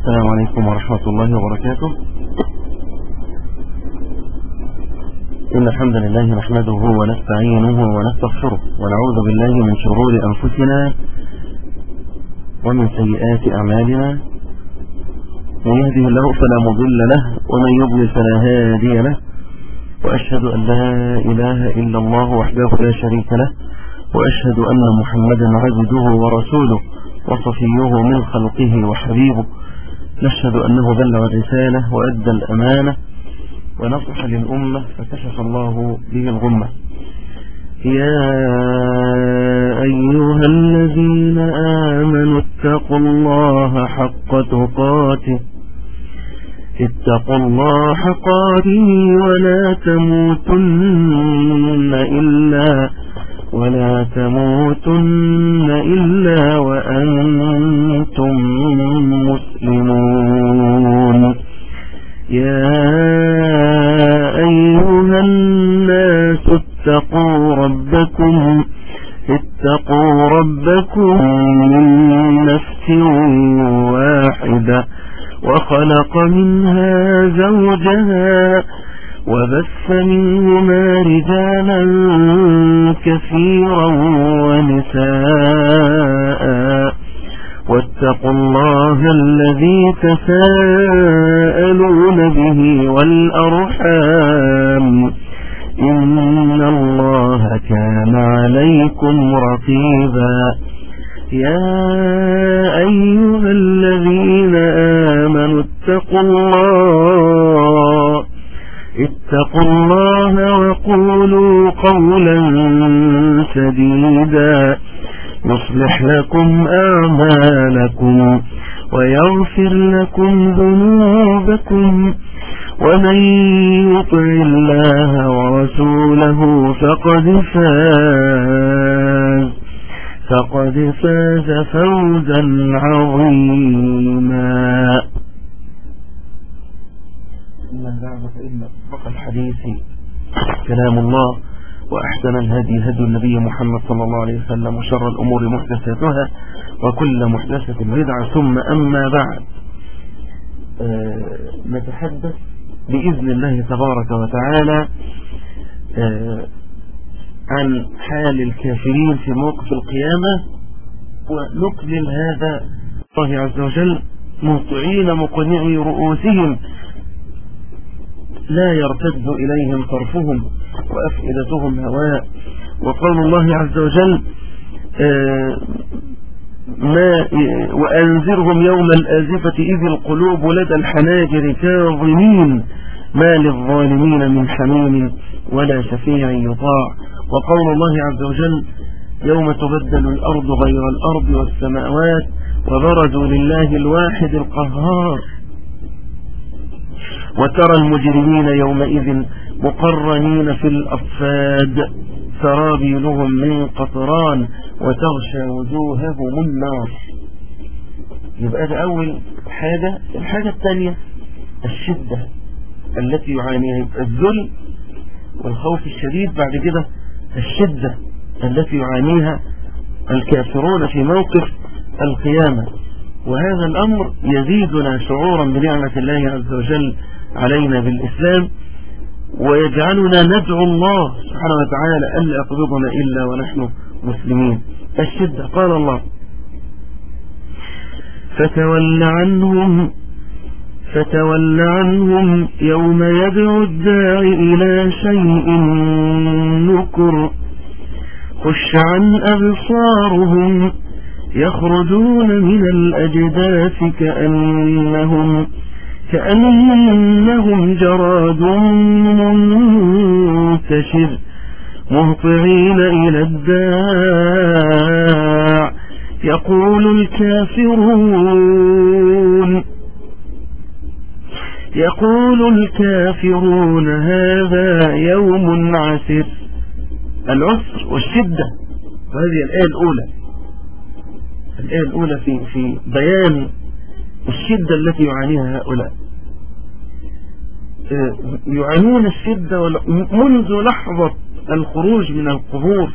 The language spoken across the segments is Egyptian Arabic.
السلام عليكم ورحمة الله وبركاته إن الحمد لله نحمده ونستعينه ونستغفره ونعوذ بالله من شرور أنفسنا ومن سيئات أعمالنا من يهده الله فلا مضل له ومن يضلل فلا هادي له وأشهد أن لا إله إلا الله وحده لا شريك له وأشهد أن محمدا عبده ورسوله وصفيه من خلقه وحبيبه نشهد أنه بلغ الرسالة وأدى الأمانة ونصح للأمة فكشف الله به الغمة يا أيها الذين آمنوا اتقوا الله حق تقاته اتقوا الله حقاته ولا تموتن إلا ولا تموتن إلا وأنتم مسلمون يا أيها الناس اتقوا ربكم اتقوا ربكم من نفس واحدة وخلق منها زوجها وبث منهما رجالا كثيرا ونساء واتقوا الله الذي تساءلون به والأرحام إن الله كان عليكم رقيبا يا أيها الذين آمنوا اتقوا الله اتقوا الله وقولوا قولا سديدا يصلح لكم أعمالكم ويغفر لكم ذنوبكم ومن يطع الله ورسوله فقد فاز فقد فاز فوزا عظيما أما بعد فإن أصدق الحديث كلام الله وأحسن الهدي هدي النبي محمد صلى الله عليه وسلم وشر الأمور محدثاتها وكل محدثة بدعة ثم أما بعد آه نتحدث بإذن الله تبارك وتعالى آه عن حال الكافرين في موقف القيامة ونقبل هذا الله عز وجل مهطعين مقنعي رؤوسهم لا يرتد إليهم طرفهم وأفئدتهم هواء وقول الله عز وجل آه ما وأنذرهم يوم الآزفة إذ القلوب لدى الحناجر كاظمين ما للظالمين من حميم ولا شفيع يطاع وقول الله عز وجل يوم تبدل الأرض غير الأرض والسماوات وبرزوا لله الواحد القهار وترى المجرمين يومئذ مقرنين في الأصفاد سرابيلهم من قطران وتغشى وجوههم النار يبقى ده أول حاجة الحاجة الثانية الشدة التي يعانيها يبقى الذل والخوف الشديد بعد كده الشدة التي يعانيها الكافرون في موقف القيامة وهذا الأمر يزيدنا شعورا بنعمة الله عز وجل علينا بالإسلام ويجعلنا ندعو الله سبحانه وتعالى ألا يقبضنا إلا ونحن مسلمين الشدة قال الله فتول عنهم فتول عنهم يوم يدعو الداعي إلى شيء نكر خش عن أبصارهم يخرجون من الأجداث كأنهم كأنهم جراد منتشر مهطعين إلى الداع يقول الكافرون يقول الكافرون هذا يوم عسر العسر والشدة وهذه الآية الأولى الآية الأولى في, في بيان الشدة التي يعانيها هؤلاء يعانون الشدة منذ لحظة الخروج من القبور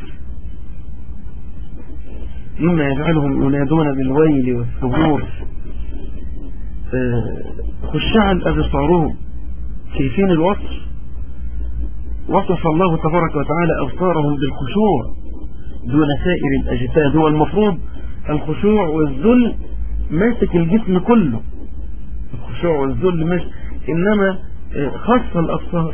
مما يجعلهم ينادون بالويل والثبور خشعا أبصارهم كيفين الوصف وصف الله تبارك وتعالى أبصارهم بالخشوع دون سائر الأجساد هو المفروض الخشوع والذل ماسك الجسم كله الخشوع والذل ماسك إنما خص الأبصار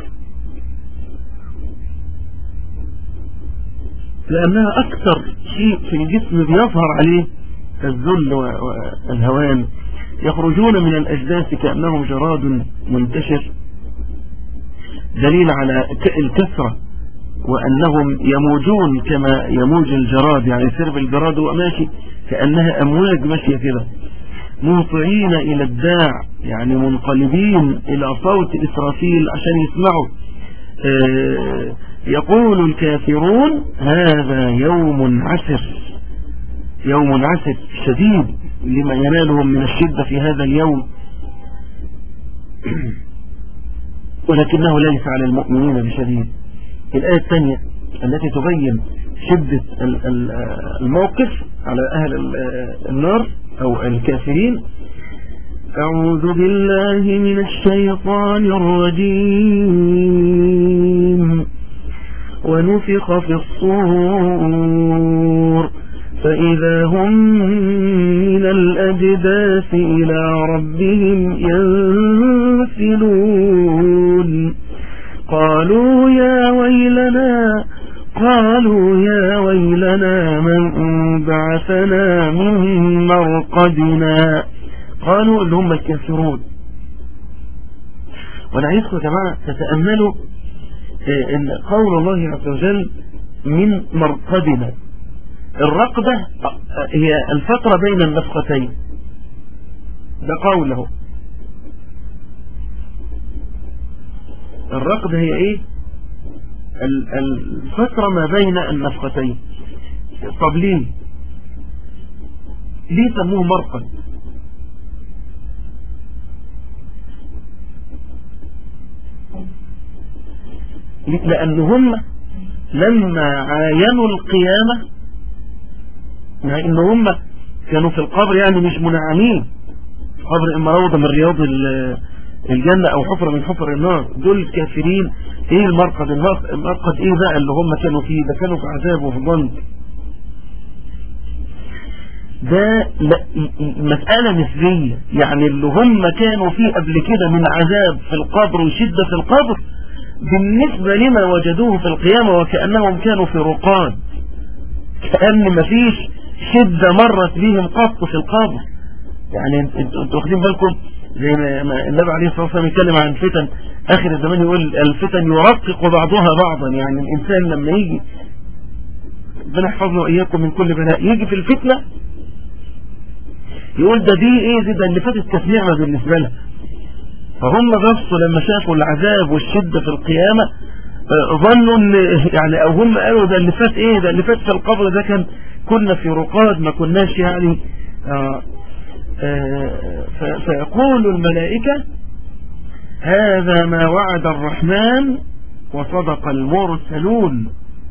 لأنها أكثر شيء في الجسم بيظهر عليه الذل والهوان يخرجون من الأجداث كأنهم جراد منتشر دليل على الكثرة وأنهم يموجون كما يموج الجراد يعني سرب الجراد هو ماشي كأنها أمواج ماشية كده مطعين إلى الداع يعني منقلبين إلى صوت إسرافيل عشان يسمعوا آه، يقول الكافرون هذا يوم عسر يوم عسر شديد لما ينالهم من الشدة في هذا اليوم ولكنه ليس على المؤمنين بشديد الآية الثانية التي تبين شدة الموقف على أهل النار أو الكافرين أعوذ بالله من الشيطان الرجيم ونفخ في الصور فإذا هم من الأجداث إلى ربهم ينسلون قالوا يا ويلنا قالوا يا ويلنا من بعثنا من مرقدنا قالوا اللي هم الكافرون وانا عايزكم يا جماعة تتأملوا آه، ان قول الله عز وجل من مرقدنا الرقدة هي الفترة بين النفقتين ده قوله الرقدة هي ايه الفترة ما بين النفقتين طب ليه ليه سموه مرقد لأن هم لما عاينوا القيامة يعني ان هم كانوا في القبر يعني مش منعمين قبر اما روضة من رياض الجنة او حفرة من حفر النار دول الكافرين ايه المرقد المرقد ايه بقى اللي هم كانوا فيه ده كانوا في عذاب وفي ضنك ده مسألة نسبية يعني اللي هم كانوا فيه قبل كده من عذاب في القبر وشدة في القبر بالنسبة لما وجدوه في القيامة وكأنهم كانوا في رقاد كأن مفيش شدة مرت بهم قط في القبر يعني انتوا واخدين بالكم زي ما النبي عليه الصلاة والسلام يتكلم عن فتن آخر الزمان يقول الفتن يرقق بعضها بعضا يعني الإنسان لما يجي ربنا يحفظنا وإياكم من كل بلاء يجي في الفتنة يقول ده دي ايه دي ده اللي فاتت كانت نعمة بالنسبة لها فهم بصوا لما شافوا العذاب والشدة في القيامة آه، ظنوا ان يعني او هم قالوا ده اللي فات ايه ده اللي فات في القبر ده كان كنا في رقاد ما كناش يعني آه، آه، فيقول الملائكة هذا ما وعد الرحمن وصدق المرسلون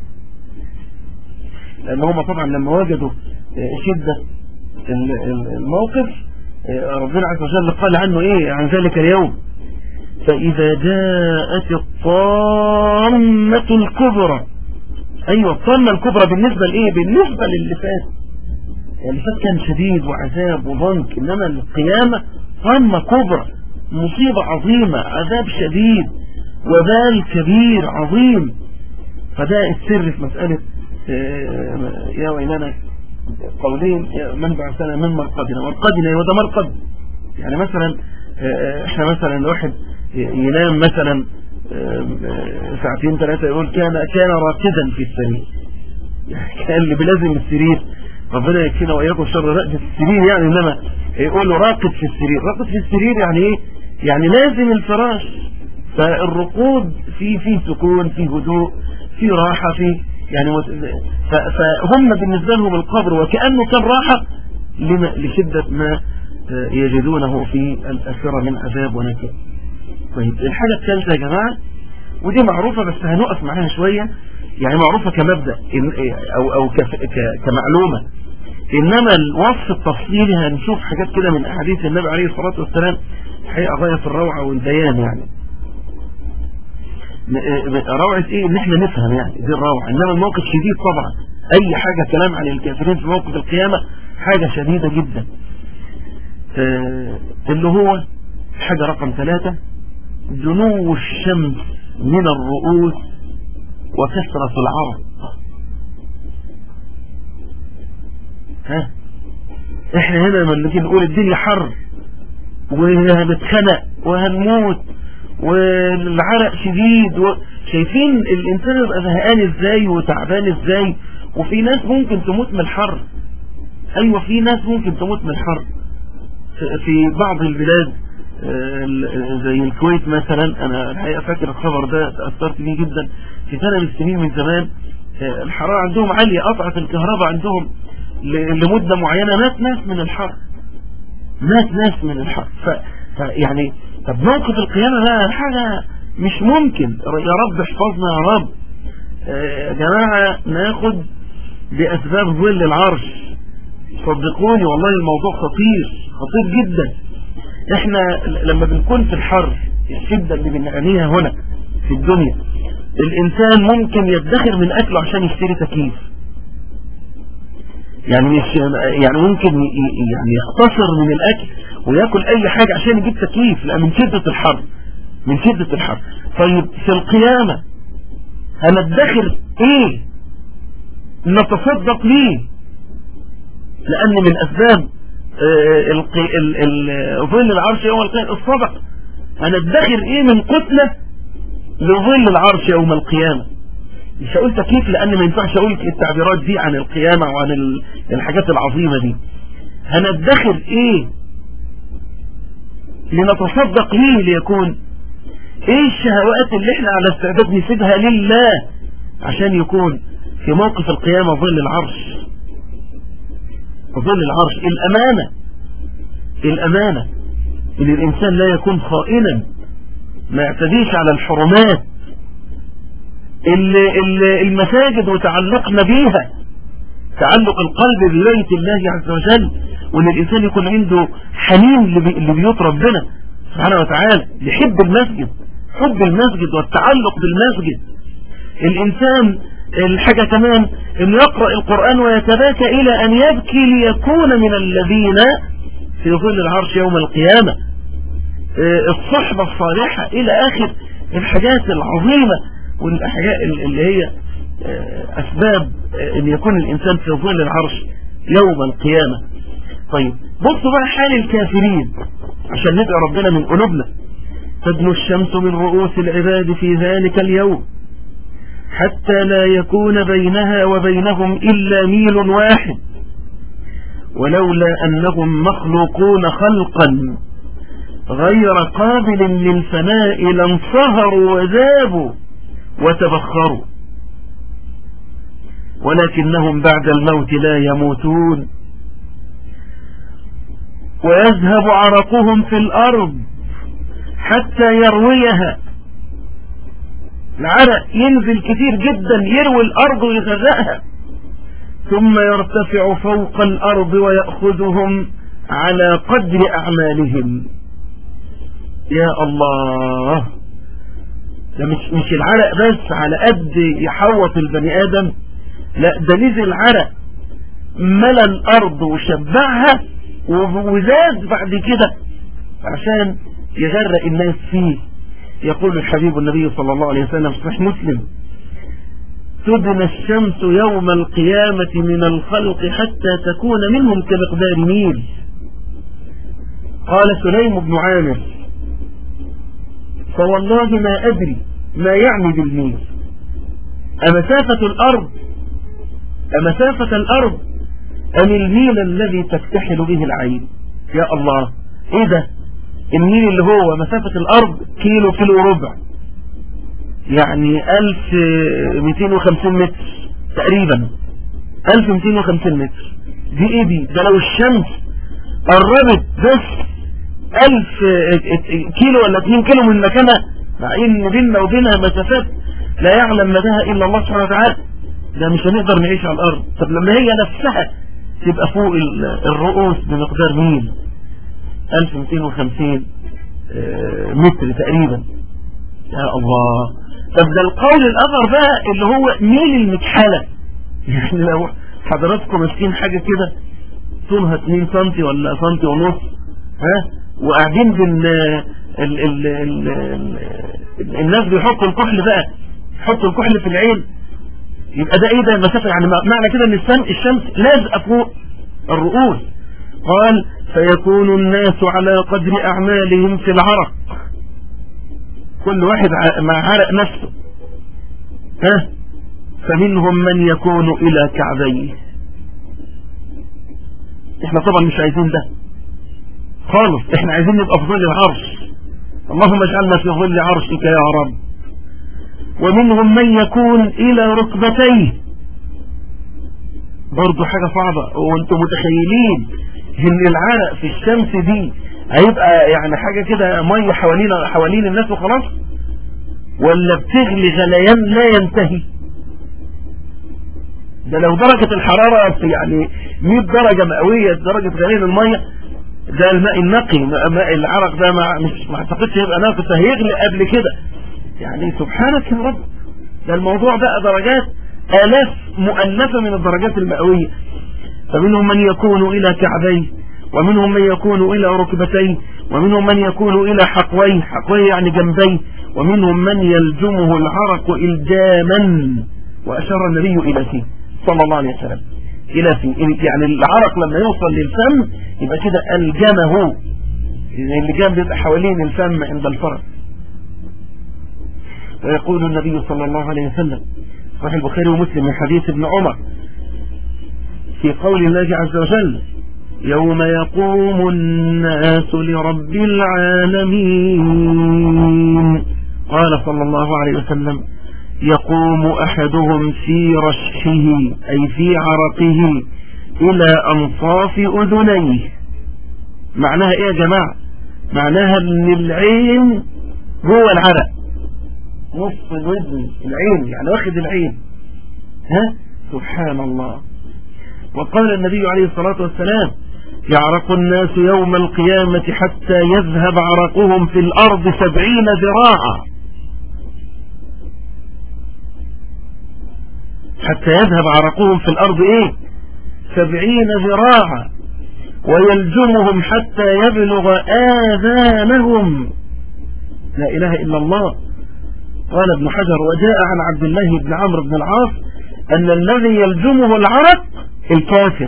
لأن هم طبعا لما وجدوا شدة الموقف ربنا عز وجل قال عنه ايه عن ذلك اليوم فإذا جاءت الطامة الكبرى أيوة الطامة الكبرى بالنسبة لإيه بالنسبة للي فات يعني اللي فات كان شديد وعذاب وضنك إنما القيامة طامة كبرى مصيبة عظيمة عذاب شديد وبال كبير عظيم فده السر في مسألة آه، يا ويلنا قولين من بعثنا من مرقدنا مرقدنا وده مرقد يعني مثلا آه، آه، احنا مثلا واحد ينام مثلا ساعتين ثلاثة يقول كان كان راكدا في السرير يعني كان اللي بلازم السرير ربنا يكفينا وإياكم شر رقد السرير يعني إنما يقول له راقد في السرير راقد في السرير يعني إيه يعني لازم الفراش فالرقود في في سكون في هدوء في راحة في يعني فهم بالنسبة لهم القبر وكأنه كان راحة لشدة ما يجدونه في الأسرة من عذاب ونكد طيب الحاجة الثالثة يا جماعة ودي معروفة بس هنقف معاها شوية يعني معروفة كمبدأ أو, أو كمعلومة إنما الوصف التفصيلي هنشوف حاجات كده من أحاديث النبي عليه الصلاة والسلام حقيقة غاية في الروعة والبيان يعني روعة ايه ان احنا نفهم يعني دي الروعة انما الموقف شديد طبعا اي حاجة كلام عن الكافرين في موقف القيامة حاجة شديدة جدا آه اللي هو حاجة رقم ثلاثة دنو الشمس من الرؤوس وكثرة العرض ها احنا هنا لما نيجي نقول الدنيا حر وهنتخنق وهنموت والعرق شديد و... شايفين الانسان يبقى زهقان ازاي وتعبان ازاي وفي ناس ممكن تموت من الحر ايوه في ناس ممكن تموت من الحر في بعض البلاد زي الكويت مثلا انا الحقيقه فاكر الخبر ده تاثرت بيه جدا في سنه من السنين من زمان الحراره عندهم عاليه قطعت الكهرباء عندهم لمده معينه مات ناس من الحر مات ناس من الحر ف... يعني طب موقف القيامه ده حاجه مش ممكن يا رب احفظنا يا رب يا جماعه ناخد باسباب ظل العرش صدقوني والله الموضوع خطير خطير جدا احنا لما بنكون في الحر الشدة اللي بنعانيها هنا في الدنيا الانسان ممكن يدخر من اكله عشان يشتري تكييف يعني مش يعني ممكن يعني يختصر من الاكل وياكل اي حاجة عشان يجيب تكييف لا من شدة الحر من شدة الحر طيب في القيامة هندخر ايه نتصدق ليه لان من اسباب ظل العرش يوم القيامة الصدق هندخر ايه من قتلة لظل العرش يوم القيامة مش هقول تكييف لان ما ينفعش اقول التعبيرات دي عن القيامة وعن الحاجات العظيمة دي هندخر ايه لنتصدق ليه ليكون ايه الشهوات اللي احنا على استعداد نسيبها لله عشان يكون في موقف القيامة ظل العرش ظل العرش الأمانة الأمانة إن الإنسان لا يكون خائنا ما يعتديش على الحرمات المساجد وتعلقنا بيها تعلق القلب ببيت الله عز وجل وان الانسان يكون عنده حنين لبيوت ربنا سبحانه وتعالى يحب المسجد حب المسجد والتعلق بالمسجد الانسان الحاجة كمان انه يقرأ القرآن ويتباكى الى ان يبكي ليكون من الذين في ظل العرش يوم القيامة الصحبة الصالحة الى اخر الحاجات العظيمة والحاجات اللي هي اسباب ان يكون الانسان في ظل العرش يوم القيامة طيب بصوا بقى حال الكافرين عشان ندعو ربنا من قلوبنا تدنو الشمس من رؤوس العباد في ذلك اليوم حتى لا يكون بينها وبينهم إلا ميل واحد ولولا أنهم مخلوقون خلقا غير قابل للفناء لانصهروا وذابوا وتبخروا ولكنهم بعد الموت لا يموتون ويذهب عرقهم في الأرض حتى يرويها العرق ينزل كتير جدا يروي الأرض ويغرقها ثم يرتفع فوق الأرض ويأخذهم على قدر أعمالهم يا الله ده مش, مش العرق بس على قد يحوط البني آدم لا ده نزل عرق ملا الأرض وشبعها وزاد بعد كده عشان يغرق الناس فيه يقول الحبيب النبي صلى الله عليه وسلم في صحيح مسلم تدنى الشمس يوم القيامة من الخلق حتى تكون منهم كمقدار ميل قال سليم بن عامر فوالله ما أدري ما يعني بالميل أمسافة الأرض أمسافة الأرض أم الميل الذي تكتحل به العين يا الله إيه ده الميل اللي هو مسافة الأرض كيلو كيلو وربع يعني 1250 متر تقريبا 1250 متر دي ايه دي ده لو الشمس قربت بس 1000 كيلو ولا 2 كيلو من مكانها مع ان بيننا وبينها مسافات لا يعلم مداها الا الله سبحانه وتعالى ده مش هنقدر نعيش على الارض طب لما هي نفسها تبقى فوق الرؤوس بمقدار ميل 1250 آه، متر تقريبا يا الله طب ده القول الأثر بقى اللي هو ميل المكحلة يعني لو حضراتكم ماسكين حاجة كده طولها 2 سم ولا سم ونص ها وقاعدين بال ال ال ال ال الناس بيحطوا الكحل بقى يحطوا الكحل في العين يبقى ده ايه ده المسافة يعني معنى كده ان الشمس الشمس لازقه فوق الرؤوس قال فيكون الناس على قدر اعمالهم في العرق كل واحد مع عرق نفسه ها فمنهم من يكون الى كعبيه احنا طبعا مش عايزين ده خالص احنا عايزين نبقى في ظل العرش اللهم اجعلنا في ظل عرشك يا رب ومنهم من يكون الى ركبتيه برضو حاجة صعبة وانتم متخيلين ان العرق في الشمس دي هيبقى يعني حاجة كده مية حوالين حوالين الناس وخلاص ولا بتغلي غليان لا ينتهي ده لو درجة الحرارة يعني 100 درجة مئوية درجة غليان المية ده الماء النقي ماء العرق ده ما مش ما اعتقدش يبقى ناقص هيغلي قبل كده يعني سبحانك يا رب ده الموضوع بقى درجات آلاف مؤلفة من الدرجات المئوية فمنهم من يكون إلى كعبيه ومنهم من يكون إلى ركبتيه ومنهم من يكون إلى حقويه حقويه يعني جنبيه ومنهم من يلجمه العرق إلجاما وأشار النبي إلى فيه صلى الله عليه وسلم إلى فيه يعني العرق لما يوصل للفم يبقى كده ألجمه اللجام بيبقى حوالين الفم عند الفرس ويقول النبي صلى الله عليه وسلم صحيح البخاري ومسلم من حديث ابن عمر في قول الله عز وجل يوم يقوم الناس لرب العالمين قال صلى الله عليه وسلم يقوم أحدهم في رشحه أي في عرقه إلى أنصاف أذنيه معناها إيه يا جماعة معناها أن العين هو العرق نص الوزن العين يعني واخد العين ها سبحان الله وقال النبي عليه الصلاة والسلام يعرق الناس يوم القيامة حتى يذهب عرقهم في الأرض سبعين ذراعا حتى يذهب عرقهم في الأرض إيه سبعين ذراعا ويلجمهم حتى يبلغ آذانهم لا إله إلا الله قال ابن حجر وجاء عن عبد الله بن عمرو بن العاص أن الذي يلزمه العرق الكافر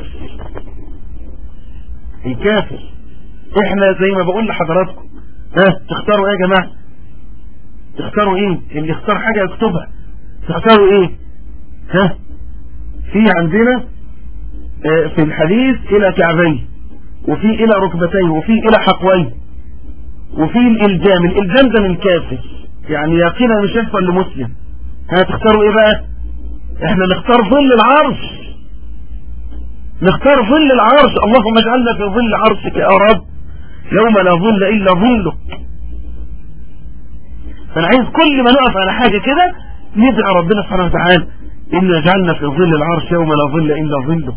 الكافر احنا زي ما بقول لحضراتكم ها تختاروا ايه يا جماعة تختاروا ايه اللي يختار حاجة يكتبها تختاروا ايه ها في عندنا اه في الحديث الى كعبيه وفي الى ركبتيه وفي الى حقويه وفي الالجام الالجام ده من كافر يعني يقينا مش يحصل لمسلم هتختاروا ايه بقى احنا نختار ظل العرش نختار ظل العرش اللهم اجعلنا في ظل عرشك يا رب يوم لا ظل الا ظلك فانا عايز كل ما نقف على حاجة كده ندعي ربنا سبحانه وتعالى إن يجعلنا في ظل العرش يوم لا ظل إلا ظله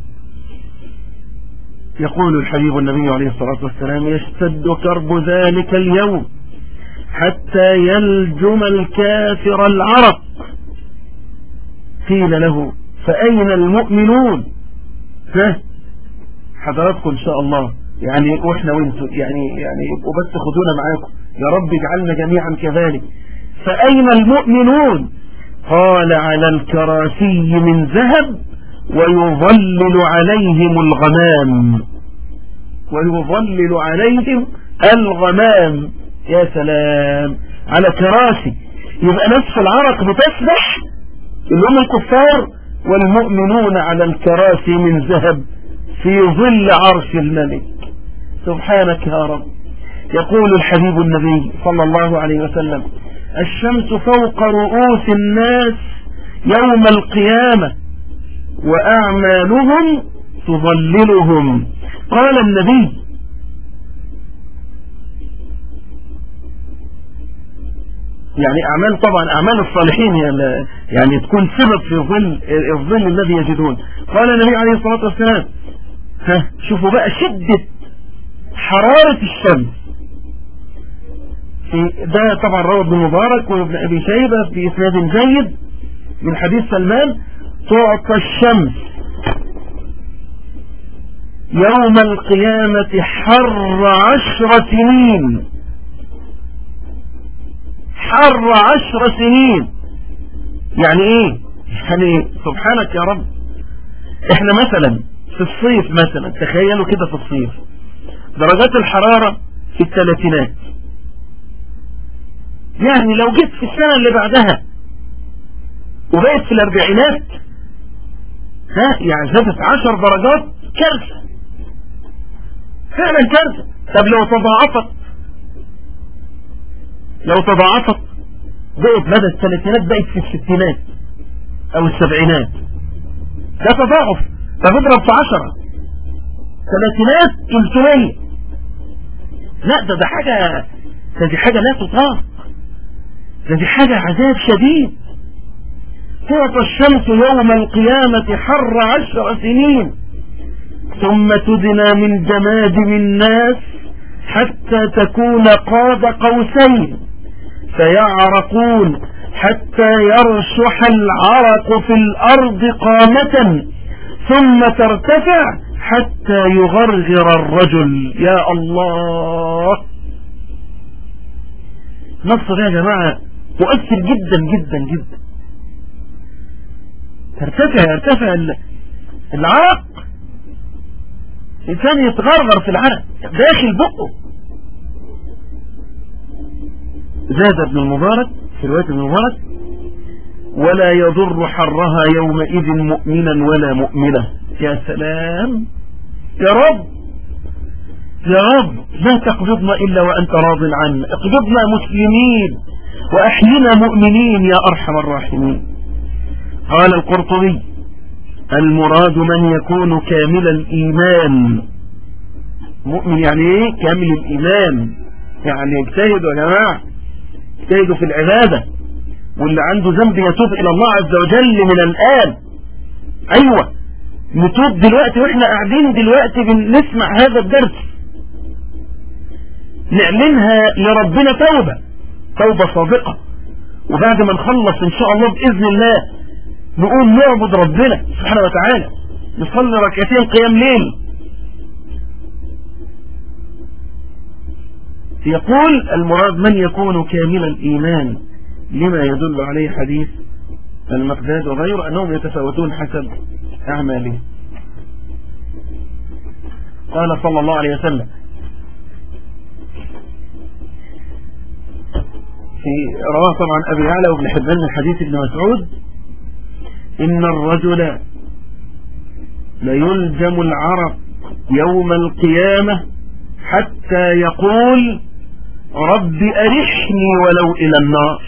يقول الحبيب النبي عليه الصلاة والسلام يشتد كرب ذلك اليوم حتى يلجم الكافر العرق قيل له فأين المؤمنون ها حضراتكم إن شاء الله يعني وإحنا وإنتوا يعني يعني يبقوا بس خدونا معاكم يا رب اجعلنا جميعا كذلك فأين المؤمنون قال على الكراسي من ذهب ويظلل عليهم الغمام ويظلل عليهم الغمام يا سلام على كراسي يبقى نفس العرق بتسبح اللي هم الكفار والمؤمنون على الكراسي من ذهب في ظل عرش الملك سبحانك يا رب يقول الحبيب النبي صلى الله عليه وسلم الشمس فوق رؤوس الناس يوم القيامة وأعمالهم تظللهم قال النبي يعني أعمال طبعا أعمال الصالحين يعني تكون سبب في ظل الظل الذي يجدون قال النبي عليه الصلاة والسلام ها شوفوا بقى شدة حرارة الشمس في ده طبعا روى ابن مبارك وابن ابي شيبة في اسناد جيد من حديث سلمان تعطى الشمس يوم القيامة حر عشر سنين حر عشر سنين يعني ايه يعني سبحانك يا رب احنا مثلا في الصيف مثلا تخيلوا كده في الصيف درجات الحرارة في الثلاثينات يعني لو جيت في السنة اللي بعدها وبقت في الاربعينات ها يعني زادت عشر درجات كارثة فعلا كارثة طب لو تضاعفت لو تضاعفت بقت مدى الثلاثينات بقت في الستينات او السبعينات ده تضاعف طب اضرب في عشرة ثلاثينات تلتمية لا ده ده حاجة ده دي حاجة لا تطاق ده دي حاجة عذاب شديد تعطى الشمس يوم القيامة حر عشر سنين ثم تدنى من جمادم الناس حتى تكون قاب قوسين فيعرقون حتى يرشح العرق في الأرض قامة ثم ترتفع حتى يغرغر الرجل يا الله نص يا جماعة مؤثر جدا جدا جدا ترتفع يرتفع العرق الإنسان يتغرغر في العرق داخل بقه زاد ابن المبارك في رواية ابن المبارك ولا يضر حرها يومئذ مؤمنا ولا مؤمنة يا سلام يا رب يا رب لا تقبضنا إلا وأنت راض عنا اقبضنا مسلمين وأحينا مؤمنين يا أرحم الراحمين قال القرطبي المراد من يكون كامل الإيمان مؤمن يعني ايه كامل الإيمان يعني يجتهدوا يا جماعة يجتهدوا في العبادة واللي عنده ذنب يتوب إلى الله عز وجل من الآن أيوة نتوب دلوقتي وإحنا قاعدين دلوقتي بنسمع هذا الدرس نعلنها لربنا توبة توبة صادقة وبعد ما نخلص إن شاء الله بإذن الله نقول نعبد ربنا سبحانه وتعالى نصلي ركعتين قيام ليل يقول المراد من يكون كامل الإيمان لما يدل عليه حديث المقداد وغيره أنهم يتفاوتون حسب أعمالهم قال صلى الله عليه وسلم في رواه طبعا أبي يعلى وابن حبان من حديث ابن مسعود إن الرجل ليلجم العرق يوم القيامة حتى يقول رب أرحني ولو إلى النار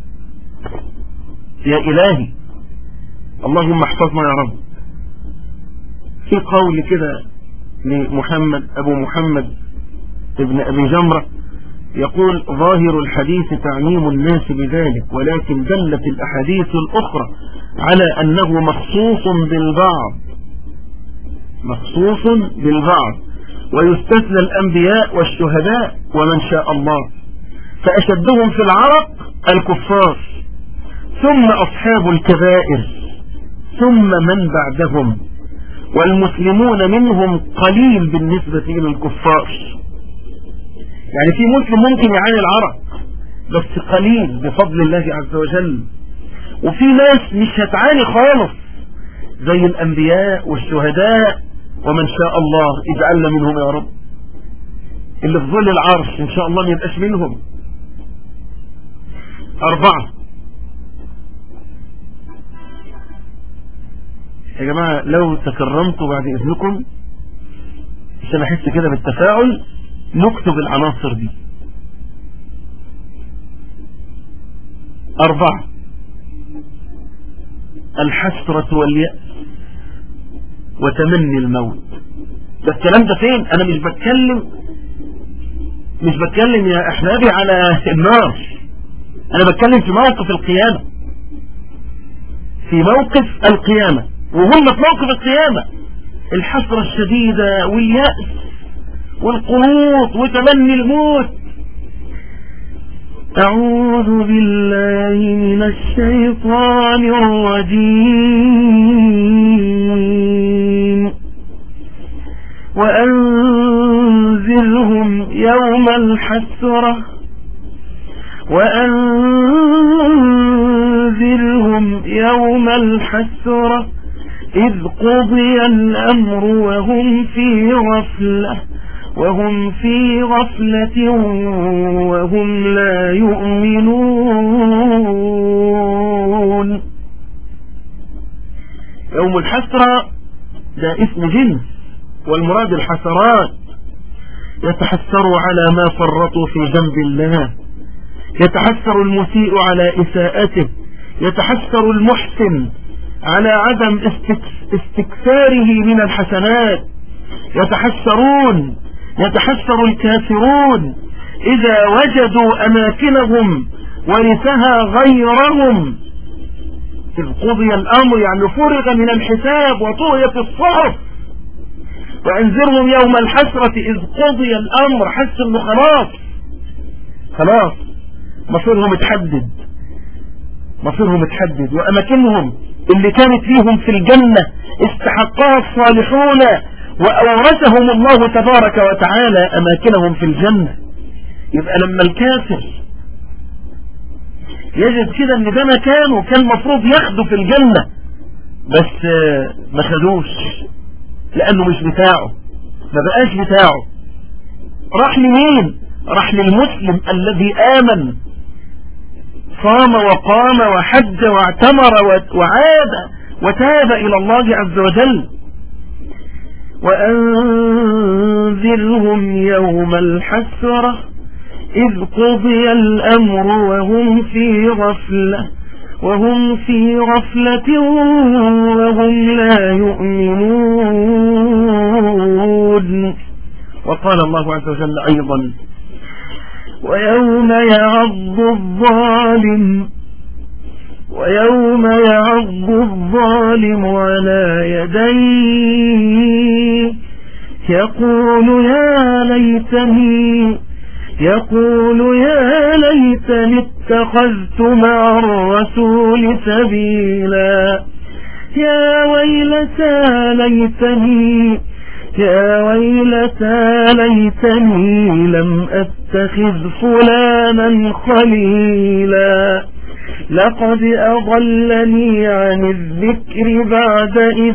يا إلهي اللهم احفظنا يا رب في قول كده لمحمد أبو محمد ابن أبي جمرة يقول ظاهر الحديث تعميم الناس بذلك ولكن دلت الأحاديث الأخرى على أنه مخصوص بالبعض مخصوص بالبعض ويستثنى الأنبياء والشهداء ومن شاء الله فأشدهم في العرق الكفار ثم أصحاب الكبائر ثم من بعدهم والمسلمون منهم قليل بالنسبة إلى الكفار يعني في مسلم ممكن يعاني العرق بس قليل بفضل الله عز وجل وفي ناس مش هتعاني خالص زي الأنبياء والشهداء ومن شاء الله اجعلنا منهم يا رب اللي في ظل العرش ان شاء الله ما يبقاش منهم أربعة يا جماعة لو تكرمتوا بعد إذنكم عشان أحس كده بالتفاعل نكتب العناصر دي أربعة الحسرة واليأس وتمني الموت ده الكلام ده فين انا مش بتكلم مش بتكلم يا احبابي على النار انا بتكلم في موقف القيامة في موقف القيامة وهم في موقف القيامة الحسرة الشديدة واليأس والقنوط وتمني الموت أعوذ بالله من الشيطان الرجيم وأنذرهم يوم الحسرة وأنذرهم يوم الحسرة إذ قضي الأمر وهم في غفلة وهم في غفلة وهم لا يؤمنون يوم الحسرة ده اسم جنس والمراد الحسرات يتحسروا على ما فرطوا في ذنب الله يتحسر المسيء على إساءته يتحسر المحسن على عدم استكثاره من الحسنات يتحسرون يتحسر الكافرون إذا وجدوا أماكنهم ورثها غيرهم إذ قضي الأمر يعني فرغ من الحساب وطويت الصحف وأنذرهم يوم الحسرة إذ قضي الأمر حس إنه خلاص خلاص مصيرهم اتحدد مصيرهم اتحدد وأماكنهم اللي كانت فيهم في الجنة استحقها الصالحون وأورثهم الله تبارك وتعالى أماكنهم في الجنة يبقى لما الكافر يجد كده ان ده مكانه كان مفروض ياخده في الجنة بس ما خدوش لانه مش بتاعه ما بقاش بتاعه راح لمين راح للمسلم الذي آمن صام وقام وحج واعتمر وعاد وتاب إلى الله عز وجل وأنذرهم يوم الحسرة إذ قضي الأمر وهم في غفلة وهم في غفلة وهم لا يؤمنون وقال الله عز وجل أيضا ويوم يعض الظالم ويوم يعض الظالم على يديه يقول يا ليتني يقول يا ليتني اتخذت مع الرسول سبيلا يا ويلتى ليتني يا ويلتى ليتني لم أتخذ فلانا خليلا لقد أضلني عن الذكر بعد إذ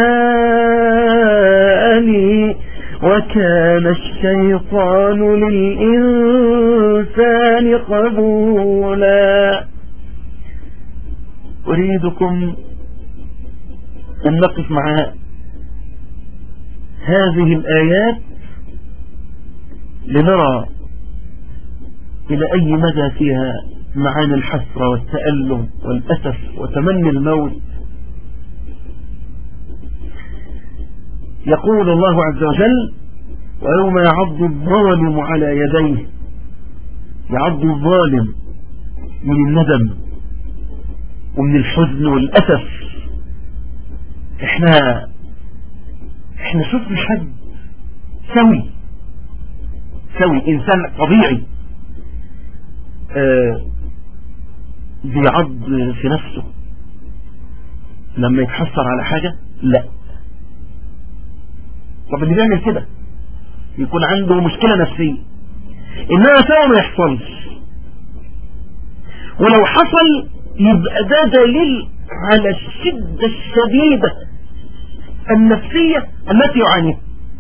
جاءني وكان الشيطان للإنسان قبولا أريدكم أن نقف مع هذه الآيات لنرى إلى أي مدى فيها معاني الحسرة والتألم والأسف وتمني الموت يقول الله عز وجل ويوم يعض الظالم على يديه يعض الظالم من الندم ومن الحزن والأسف احنا احنا شفنا حد سوي سوي انسان طبيعي اه بيعض في نفسه لما يتحسر على حاجة لا طب اللي بيعمل كده يكون عنده مشكلة نفسية انها سوا ما يحصلش ولو حصل يبقى ده دليل على الشدة الشديدة النفسية التي يعانيها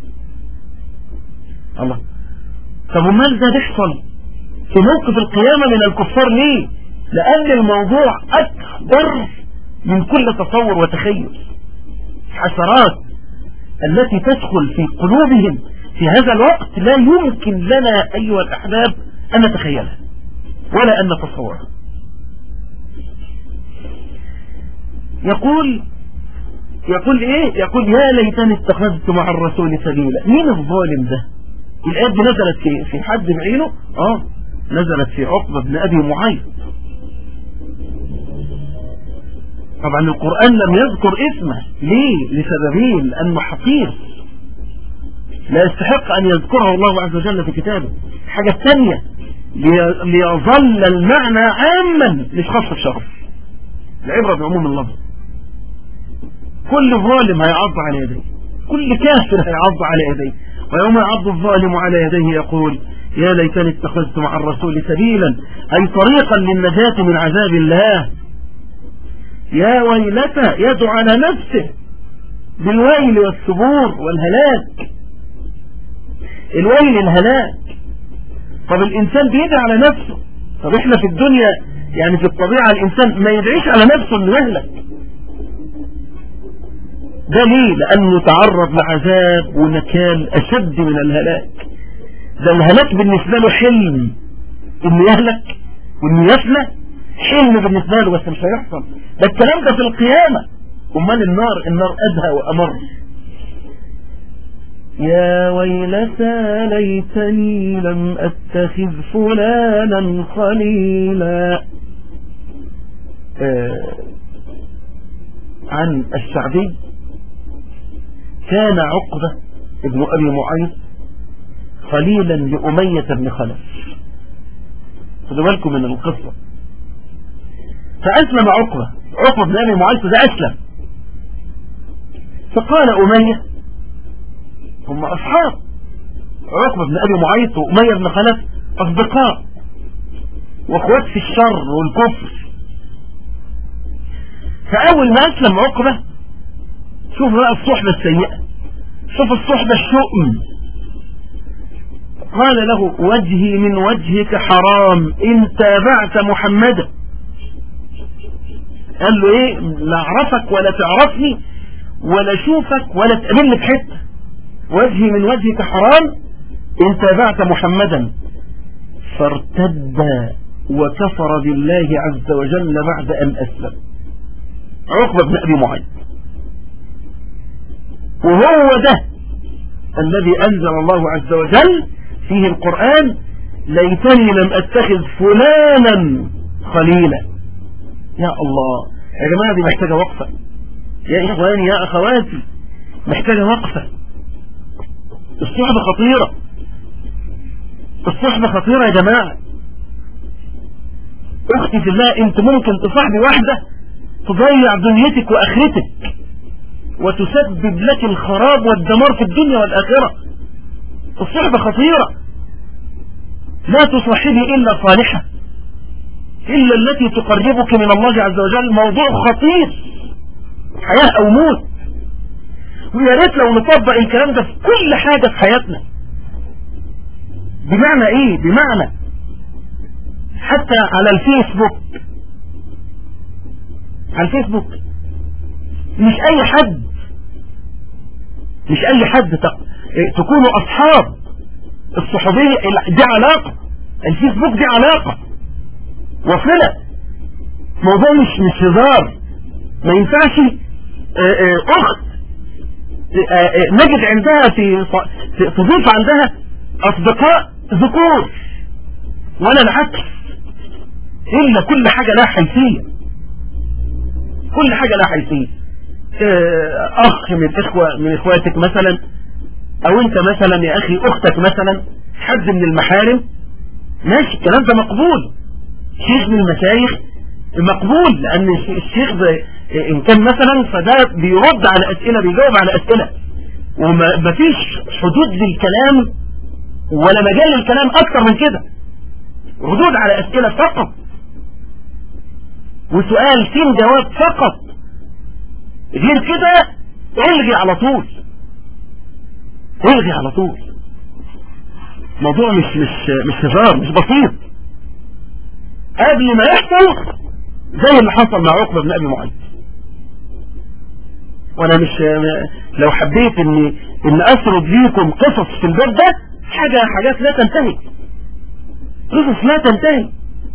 الله طب ومال ده بيحصل في موقف القيامة من الكفار ليه لأن الموضوع أكبر من كل تصور وتخيل حسرات التي تدخل في قلوبهم في هذا الوقت لا يمكن لنا أيها الأحباب أن نتخيلها ولا أن نتصورها يقول يقول ايه يقول يا ليتني اتخذت مع الرسول سبيلا مين الظالم ده الآيات دي نزلت في في حد بعينه اه نزلت في عقبة بن أبي معيط طبعا القرآن لم يذكر اسمه ليه لسببين لأنه حقير لا يستحق أن يذكره الله عز وجل في كتابه الحاجة الثانية ليظل المعنى عاما مش خاص الشرف العبرة بعموم اللفظ كل ظالم هيعض على يديه كل كافر هيعض على يديه ويوم يعض الظالم على يديه يقول يا ليتني اتخذت مع الرسول سبيلا أي طريقا للنجاة من عذاب الله يا ويلتى يدعو على نفسه بالويل والثبور والهلاك الويل الهلاك طب الإنسان بيدعي على نفسه طب احنا في الدنيا يعني في الطبيعة الإنسان ما يدعيش على نفسه انه يهلك ده ليه لأنه تعرض لعذاب ونكال أشد من الهلاك ده الهلاك بالنسبة له حلم انه يهلك وانه يفنى حلم بالنسبة له بس مش هيحصل ده الكلام ده في القيامة امال النار النار ادهى وامر يا ويلتى ليتني لم اتخذ فلانا خليلا آه عن الشعبي كان عقبة ابن ابي معيط خليلا لأمية بن خلف خدوا بالكم من القصة فأسلم عقبة عقبة بن أبي معيط ده أسلم فقال أمية هم أصحاب عقبة بن أبي معيط وأمية بن خلف أصدقاء وأخوات في الشر والكفر فأول ما أسلم عقبة شوف بقى الصحبة السيئة شوف الصحبة الشؤم قال له وجهي من وجهك حرام إن تابعت محمدا قال له ايه لا اعرفك ولا تعرفني ولا اشوفك ولا تقابلني في حته وجهي من وجهك حرام ان تابعت محمدا فارتد وكفر بالله عز وجل بعد ان اسلم عقبة بن ابي معيط وهو ده الذي انزل الله عز وجل فيه القرآن ليتني لم اتخذ فلانا خليلا يا الله يا جماعة دي محتاجة وقفة يا إخواني يا أخواتي محتاجة وقفة الصحبة خطيرة الصحبة خطيرة يا جماعة أختي في الله أنت ممكن تصاحبي واحدة تضيع دنيتك وآخرتك وتسبب لك الخراب والدمار في الدنيا والآخرة الصحبة خطيرة لا تصاحبي إلا صالحة إلا التي تقربك من الله عز وجل موضوع خطير حياة أو موت ويا ريت لو نطبق الكلام ده في كل حاجة في حياتنا بمعنى ايه بمعنى حتى على الفيسبوك على الفيسبوك مش اي حد مش اي حد تكونوا اصحاب الصحوبية دي علاقة الفيسبوك دي علاقة وصلة موضوع مش مش هزار ما ينفعش اخت نجد عندها في تضيف عندها اصدقاء ذكور ولا العكس الا كل حاجة لها حيثية كل حاجة لها حيثية اخ من اخوة من اخواتك مثلا او انت مثلا يا اخي اختك مثلا حد من المحارم ماشي الكلام ده مقبول شيخ من المشايخ مقبول لان الشيخ ده ان كان مثلا فده بيرد على اسئلة بيجاوب على اسئلة وما فيش حدود للكلام ولا مجال للكلام اكتر من كده ردود على اسئلة فقط وسؤال فين جواب فقط غير كده الغي على طول الغي على طول موضوع مش مش مش هزار مش بسيط قبل ما يحصل زي اللي حصل مع عقبة بن ابي معيط وانا مش لو حبيت اني ان اسرد ليكم قصص في الباب ده حاجة حاجات لا تنتهي قصص لا تنتهي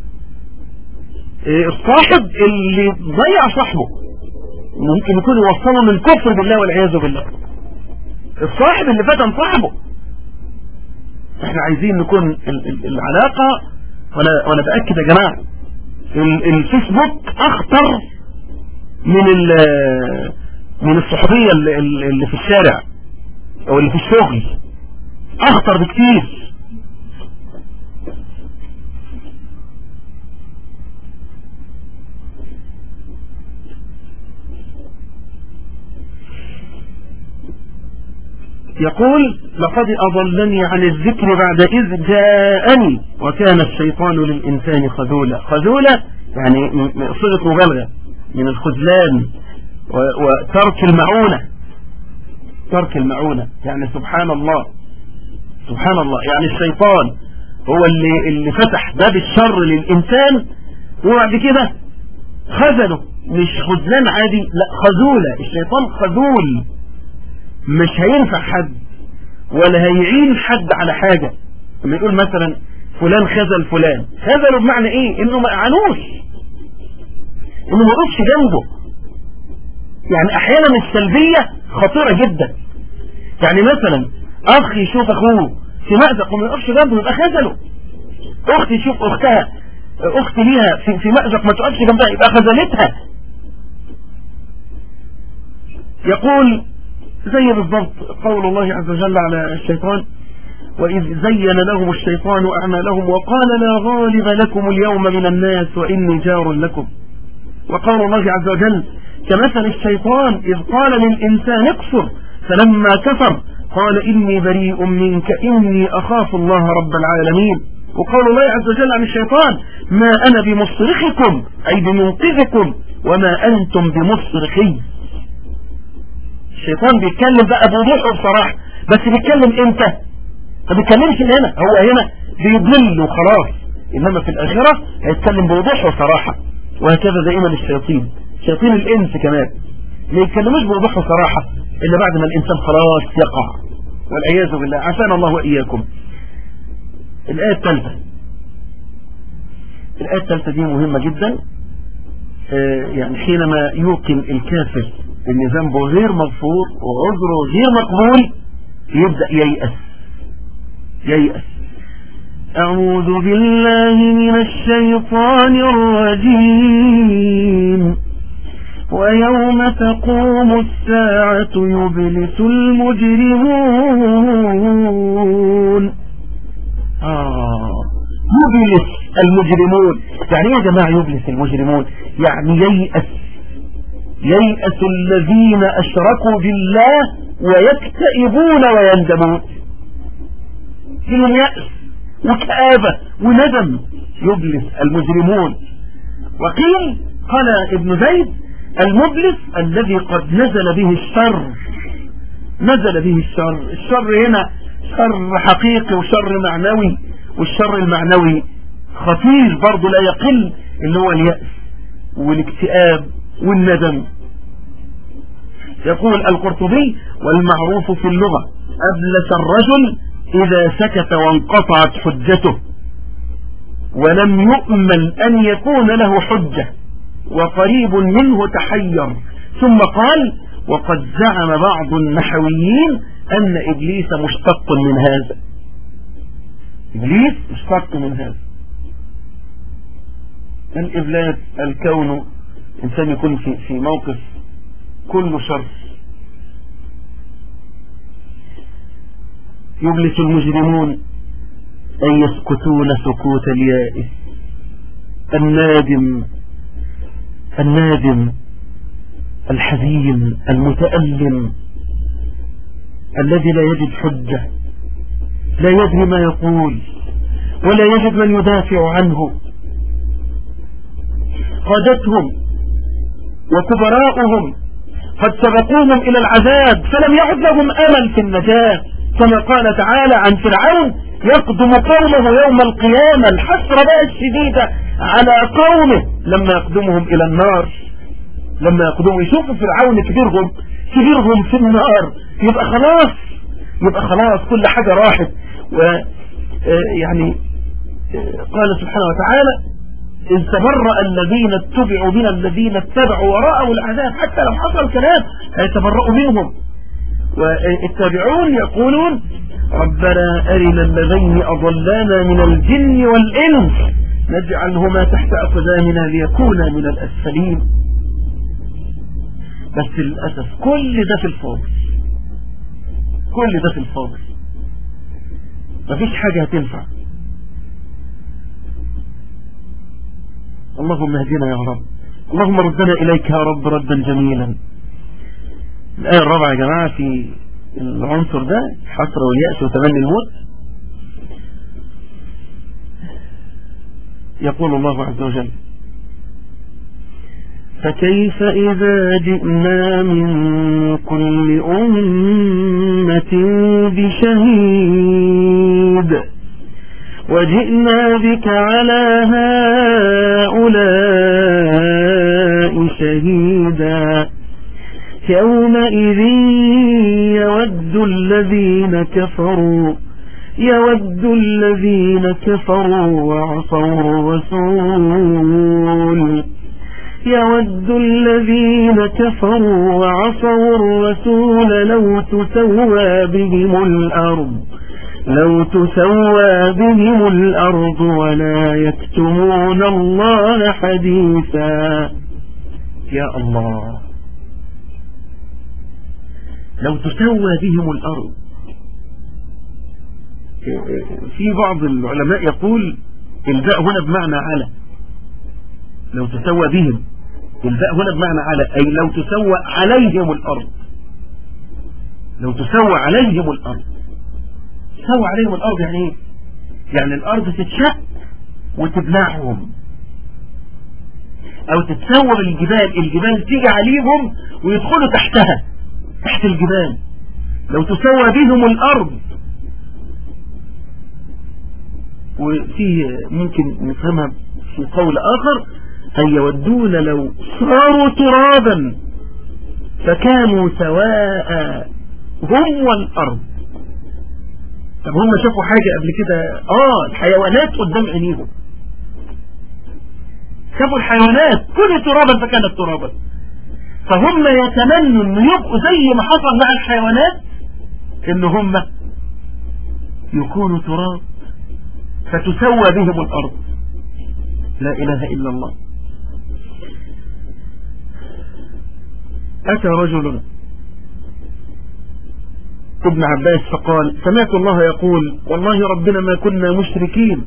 الصاحب اللي ضيع صاحبه ممكن يكون يوصله للكفر بالله والعياذ بالله الصاحب اللي فتن صاحبه احنا عايزين نكون العلاقة وانا, وأنا بأكد يا جماعة الفيسبوك اخطر من من الصحوبية اللي في الشارع او اللي في الشغل اخطر بكتير يقول لقد أضلني عن الذكر بعد إذ جاءني وكان الشيطان للإنسان خذولا خذولا يعني صيغة مبالغة من الخذلان وترك المعونة ترك المعونة يعني سبحان الله سبحان الله يعني الشيطان هو اللي, اللي فتح باب الشر للإنسان وبعد كده خذله مش خذلان عادي لا خذولة الشيطان خذول مش هينفع حد ولا هيعين حد على حاجة لما يقول مثلا فلان خذل فلان خذله بمعنى ايه انه ما اعانوش انه ما وقفش جنبه يعني احيانا السلبية خطيرة جدا يعني مثلا اخ يشوف اخوه في مأزق وما يقفش جنبه يبقى خذله اخت تشوف اختها اخت ليها في, في مأزق ما تقفش جنبها يبقى خذلتها يقول زي بالضبط قول الله عز وجل على الشيطان وإذ زين لهم الشيطان أعمالهم وقال لا غالب لكم اليوم من الناس وإني جار لكم وقال الله عز وجل كمثل الشيطان إذ قال للإنسان اكفر فلما كفر قال إني بريء منك إني أخاف الله رب العالمين وقال الله عز وجل عن الشيطان ما أنا بمصرخكم أي بمنقذكم وما أنتم بمصرخي الشيطان بيتكلم بقى بوضوح وبصراحة بس بيتكلم امتى ما بيتكلمش هنا هو هنا بيضل وخلاص انما في الاخرة هيتكلم بوضوح وصراحة وهكذا دائما الشياطين شياطين الانس كمان ما يتكلموش بوضوح وصراحة الا بعد ما الانسان خلاص يقع والعياذ بالله عافانا الله واياكم الايه الثالثة الايه الثالثة دي مهمة جدا آه يعني حينما يوقن الكافر ان ذنبه غير مغفور وعذره غير مقبول يبدأ ييأس ييأس أعوذ بالله من الشيطان الرجيم ويوم تقوم الساعة يبلس المجرمون آه يبلس المجرمون يعني يا جماعة يبلس المجرمون يعني ييأس ييأس الذين أشركوا بالله ويكتئبون ويندمون فيهم يأس وكآبة وندم يبلس المجرمون وقيل قال ابن زيد المبلس الذي قد نزل به الشر نزل به الشر الشر هنا شر حقيقي وشر معنوي والشر المعنوي خطير برضه لا يقل اللي هو اليأس والاكتئاب والندم يقول القرطبي والمعروف في اللغة أبلس الرجل إذا سكت وانقطعت حجته ولم يؤمل أن يكون له حجة وقريب منه تحير ثم قال وقد زعم بعض النحويين أن إبليس مشتق من هذا إبليس مشتق من هذا الإبلاس الكون إنسان يكون في, في موقف كله شر يبلس المجرمون أن يسكتون سكوت اليائس النادم النادم الحزين المتألم الذي لا يجد حجة لا يدري ما يقول ولا يجد من يدافع عنه قادتهم وكبراؤهم قد سبقوهم إلى العذاب فلم يعد لهم أمل في النجاة كما قال تعالى عن فرعون يقدم قومه يوم القيامة الحسرة بقى الشديدة على قومه لما يقدمهم إلى النار لما يقدموا يشوفوا فرعون كبيرهم كبيرهم في النار يبقى خلاص يبقى خلاص كل حاجة راحت ويعني قال سبحانه وتعالى إذ تبرأ الذين اتبعوا من الذين اتبعوا ورأوا العذاب حتى لو حصل كلام هيتبرأوا منهم والتابعون يقولون ربنا أرنا الذين أضلانا من الجن والإنس نجعلهما تحت أقدامنا ليكونا من الأسفلين بس للأسف كل ده في الفاضل كل ده في الفاضل مفيش حاجة هتنفع اللهم اهدنا يا رب اللهم ردنا إليك يا رب ردا جميلا الآية الرابعة يا جماعة في العنصر ده حسرة واليأس وتمني الموت يقول الله عز وجل فكيف إذا جئنا من كل أمة بشهيد وجئنا بك على هؤلاء شهيدا يومئذ يود الذين كفروا يود الذين كفروا وعصوا الرسول يود الذين كفروا وعصوا الرسول لو تسوى بهم الأرض لو تسوى بهم الأرض ولا يكتمون الله حديثا يا الله لو تسوى بهم الأرض في بعض العلماء يقول الباء هنا بمعنى على لو تسوى بهم الباء هنا بمعنى على أي لو تسوى عليهم الأرض لو تسوى عليهم الأرض تسوى عليهم الأرض يعني ايه يعني الأرض تتشق وتبلعهم أو تتسوى بالجبال الجبال تيجي عليهم ويدخلوا تحتها تحت الجبال لو تسوى بهم الأرض وفيه ممكن نفهمها في قول آخر أن يودون لو صاروا ترابا فكانوا سواء هم والأرض طب هم شافوا حاجة قبل كده آه الحيوانات قدام عينيهم شافوا الحيوانات كل ترابا فكانت ترابا فهم يتمنوا انه يبقوا زي ما حصل مع الحيوانات ان هم يكونوا تراب فتسوى بهم الارض لا اله الا الله اتى رجل ابن عباس فقال سمعت الله يقول والله ربنا ما كنا مشركين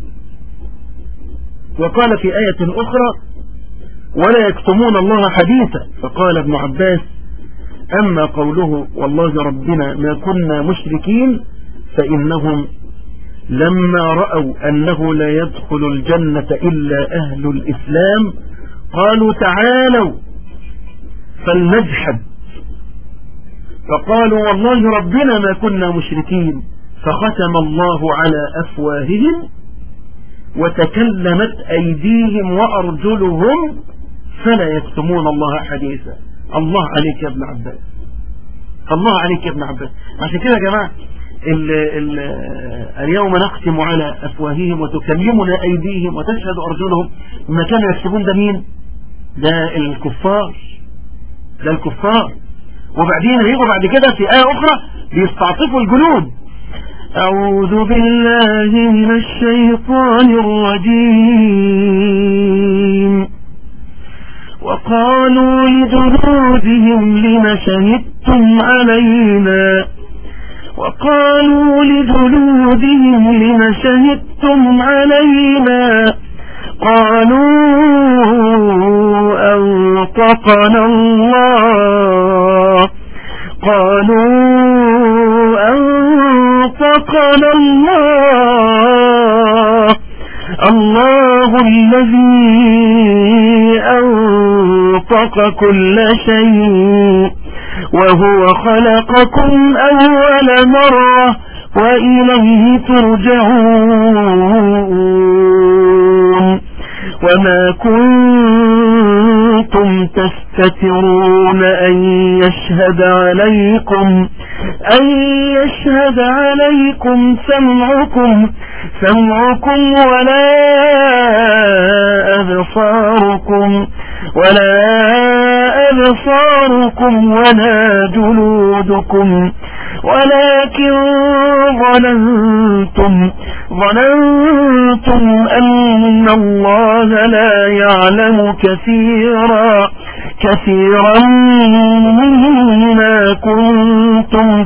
وقال في آية أخرى ولا يكتمون الله حديثا فقال ابن عباس أما قوله والله ربنا ما كنا مشركين فإنهم لما رأوا أنه لا يدخل الجنة إلا أهل الإسلام قالوا تعالوا فلنجحد فقالوا والله ربنا ما كنا مشركين فختم الله على أفواههم وتكلمت أيديهم وأرجلهم فلا يكتمون الله حديثا الله عليك يا ابن عباس الله عليك يا ابن عباس عشان كده يا جماعة ال ال اليوم نختم على أفواههم وتكلمنا أيديهم وتشهد أرجلهم ما كانوا يكتبون ده مين ده الكفار ده الكفار وبعدين هيجوا بعد كده في آية أخرى بيستعطفوا الجنود أعوذ بالله من الشيطان الرجيم وقالوا لجنودهم لم شهدتم علينا وقالوا لجنودهم لم شهدتم علينا قالوا أنطقنا الله قالوا أنطقنا الله الله الذي أنطق كل شيء وهو خلقكم أول مرة وإليه ترجعون وما كنتم تستترون أن يشهد عليكم أن يشهد عليكم سمعكم سمعكم ولا أبصاركم ولا أبصاركم ولا جلودكم ولكن ظننتم ظننتم أن الله لا يعلم كثيرا كثيرا مما كنتم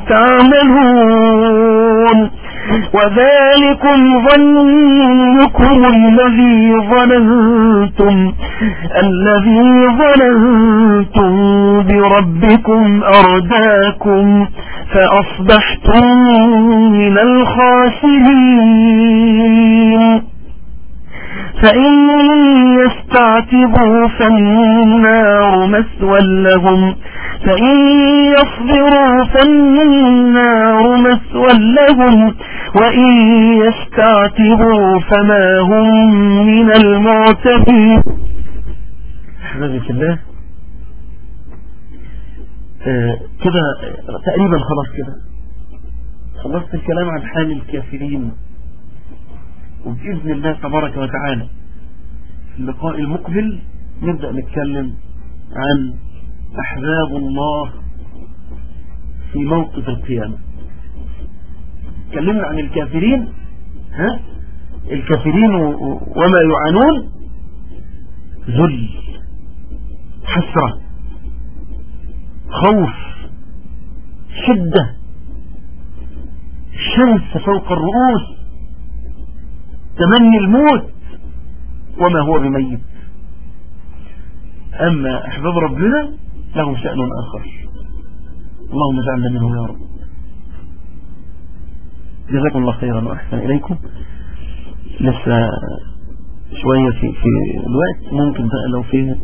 تعملون وذلكم ظنكم الذي ظننتم الذي ظننتم بربكم أرداكم فأصبحتم من الخاسرين فإن يستعتبوا فالنار مسوى لهم فإن يصبروا فالنار مسوى لهم وإن يستعتبوا فما هم من المعتبين أحبابي في الله آه كده تقريبا خلاص كده خلصت الكلام عن حال الكافرين وبإذن الله تبارك وتعالى في اللقاء المقبل نبدأ نتكلم عن أحباب الله في موقف القيامة تكلمنا عن الكافرين ها الكافرين وما يعانون ذل حسرة خوف شدة شمس فوق الرؤوس تمني الموت وما هو بميت أما أحباب ربنا لهم شأن آخر اللهم اجعلنا منه يا رب جزاكم الله خيرا وأحسن إليكم لسه شوية في, في الوقت ممكن بقى لو فيه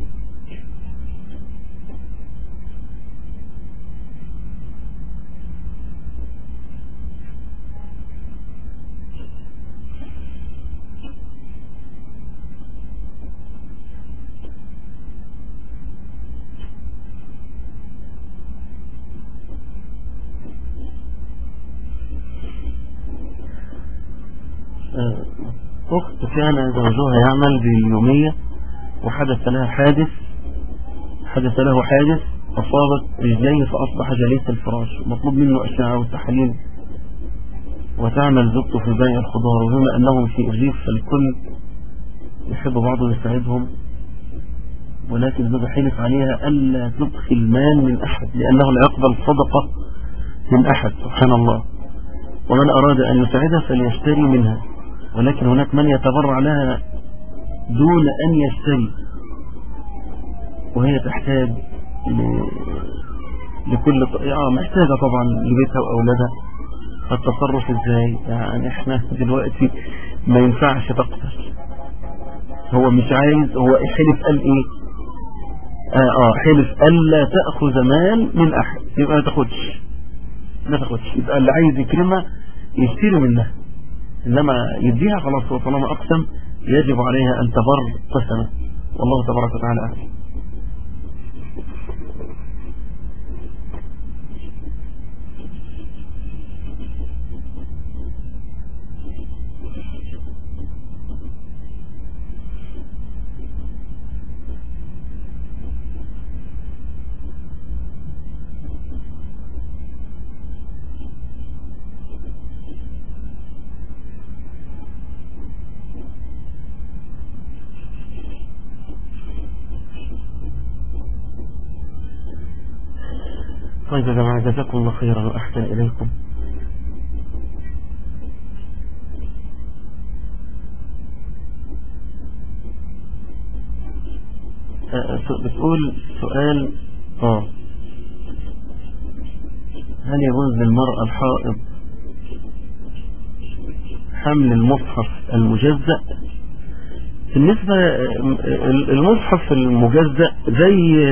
أخت كان زوجها يعمل باليومية وحدث لها حادث حدث له حادث أصابت رجليه فأصبح جليس الفراش مطلوب منه أشعة وتحاليل وتعمل زوجته في بيع الخضار وبما أنهم في الريف فالكل يحب بعضه يساعدهم ولكن زوجها حلف عليها ألا تدخل مال من أحد لأنه لا يقبل صدقة من أحد سبحان الله ومن أراد أن يساعدها فليشتري منها ولكن هناك من يتبرع لها دون أن يشتري وهي تحتاج ل... لكل آه محتاجة طبعا لبيتها وأولادها فالتصرف ازاي يعني احنا دلوقتي ما ينفعش تقتل هو مش عايز هو حلف قال ايه اه, آه حلف الا تأخذ مال من احد يبقى ما تاخدش ما تاخدش يبقى اللي عايز يكرمها يشتري منها إنما يديها خلاص وطالما أقسم يجب عليها أن تبر قسمه والله تبارك وتعالى أعلم طيب يا جماعة جزاكم الله خيرا وأحسن إليكم بتقول سؤال اه هل يجوز للمرأة الحائض حمل المصحف المجزأ بالنسبة المصحف المجزأ زي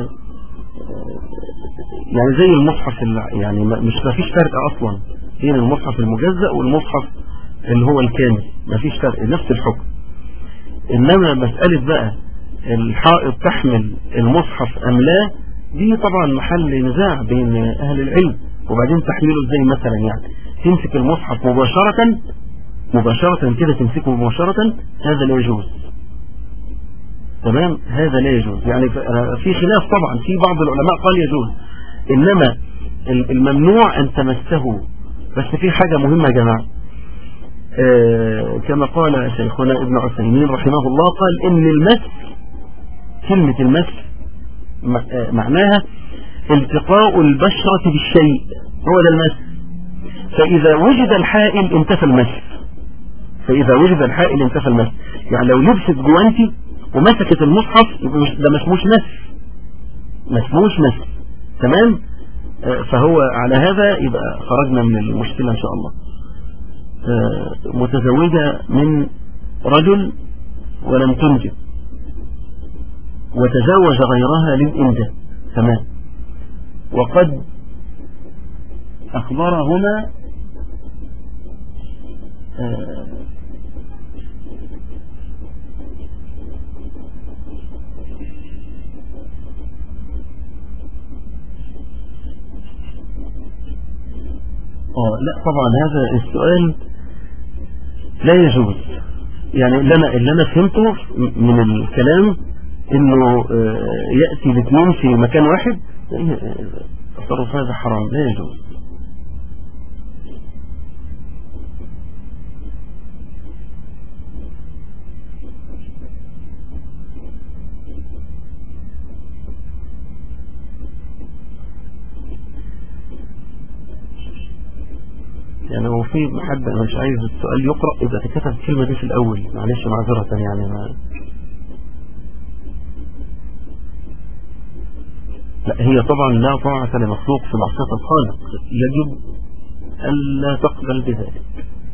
يعني زي المصحف يعني مش ما فيش فرق اصلا بين المصحف المجزأ والمصحف اللي هو الكامل ما فيش فرق نفس الحكم انما مسألة بقى الحائط تحمل المصحف ام لا دي طبعا محل نزاع بين اهل العلم وبعدين تحميله ازاي مثلا يعني تمسك المصحف مباشرة مباشرة كده تمسكه مباشرة هذا لا يجوز تمام هذا لا يجوز يعني في خلاف طبعا في بعض العلماء قال يجوز إنما الممنوع أن تمسه بس في حاجة مهمة يا جماعة آه كما قال شيخنا ابن عثيمين رحمه الله قال إن المس كلمة المس معناها التقاء البشرة بالشيء هو ده المس فإذا وجد الحائل انتفى المس فإذا وجد الحائل انتفى المس يعني لو لبست جوانتي ومسكت المصحف ده ما اسموش مس ما اسموش مس تمام فهو على هذا يبقى خرجنا من المشكلة إن شاء الله متزوجة من رجل ولم تنجب وتزوج غيرها للإنجاب تمام وقد أخبرهما اه لا طبعا هذا السؤال لا يجوز يعني اللي انا اللي انا فهمته من الكلام انه ياتي الاثنين في مكان واحد التصرف هذا حرام لا يجوز يعني هو في حد انا مش عايز السؤال يقرأ اذا تكتب الكلمة دي في الاول معلش معذرة يعني ما لا هي طبعا لا طاعة لمخلوق في معصية الخالق يجب ألا تقبل بذلك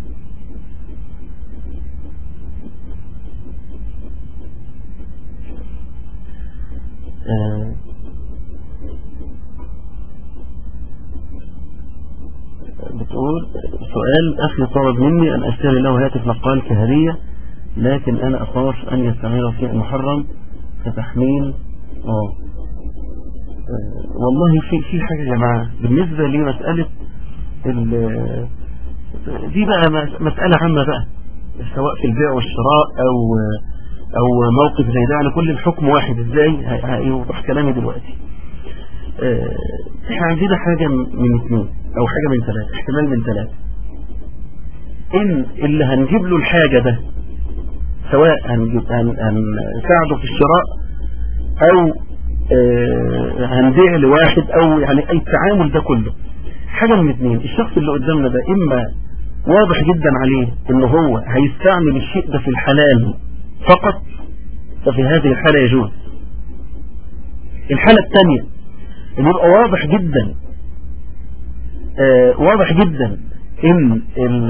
آه بتقول سؤال أخي طلب مني أن أشتري له هاتف نقال كهدية لكن أنا أخاف أن يستعمله في محرم كتحميل آه والله في في حاجة يا جماعة بالنسبة لمسألة دي بقى مسألة عامة بقى سواء في البيع والشراء أو أو موقف زي ده يعني كل الحكم واحد ازاي هيوضح كلامي دلوقتي احنا عندنا حاجة من اثنين او حاجة من ثلاثة احتمال من ثلاثة ان اللي هنجيب له الحاجة ده سواء هنجيب هن هنساعده في الشراء او اه هنبيع لواحد او يعني اي التعامل ده كله حاجة من اثنين الشخص اللي قدامنا ده اما واضح جدا عليه ان هو هيستعمل الشيء ده في الحلال فقط ففي هذه الحالة يجوز الحالة الثانية ان يبقى واضح جدا آه واضح جدا ان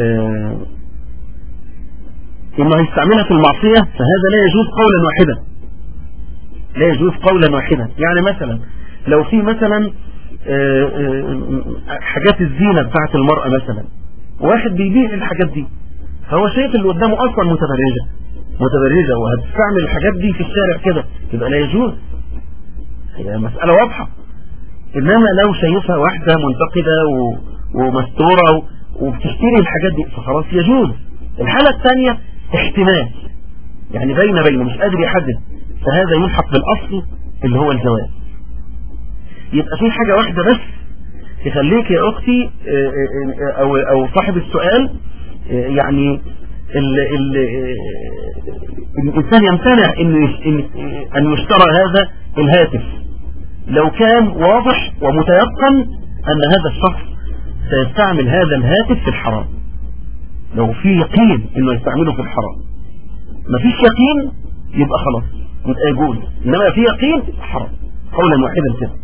انه هيستعملها في المعصية فهذا لا يجوز قولا واحدا لا يجوز قولا واحدا يعني مثلا لو في مثلا آه آه حاجات الزينة بتاعت المرأة مثلا واحد بيبيع الحاجات دي فهو شايف اللي قدامه اصلا متبرجة متبرجة وهتستعمل الحاجات دي في الشارع كده يبقى لا يجوز هي مسألة واضحة انما لو شايفها واحدة منتقدة و... ومستورة و... وبتشتري الحاجات دي فخلاص يجوز الحالة الثانية احتمال يعني بين بين مش قادر يحدد فهذا يلحق بالاصل اللي هو الجواز يبقى في حاجة واحدة بس تخليك يا اختي او او صاحب السؤال يعني ال ال الانسان يمتنع ان ان يشترى هذا الهاتف لو كان واضح ومتيقن ان هذا الشخص سيستعمل هذا الهاتف في الحرام لو في يقين انه يستعمله في الحرام مفيش يقين يبقى خلاص يبقى يجوز انما في يقين حرام قولا واحدا كده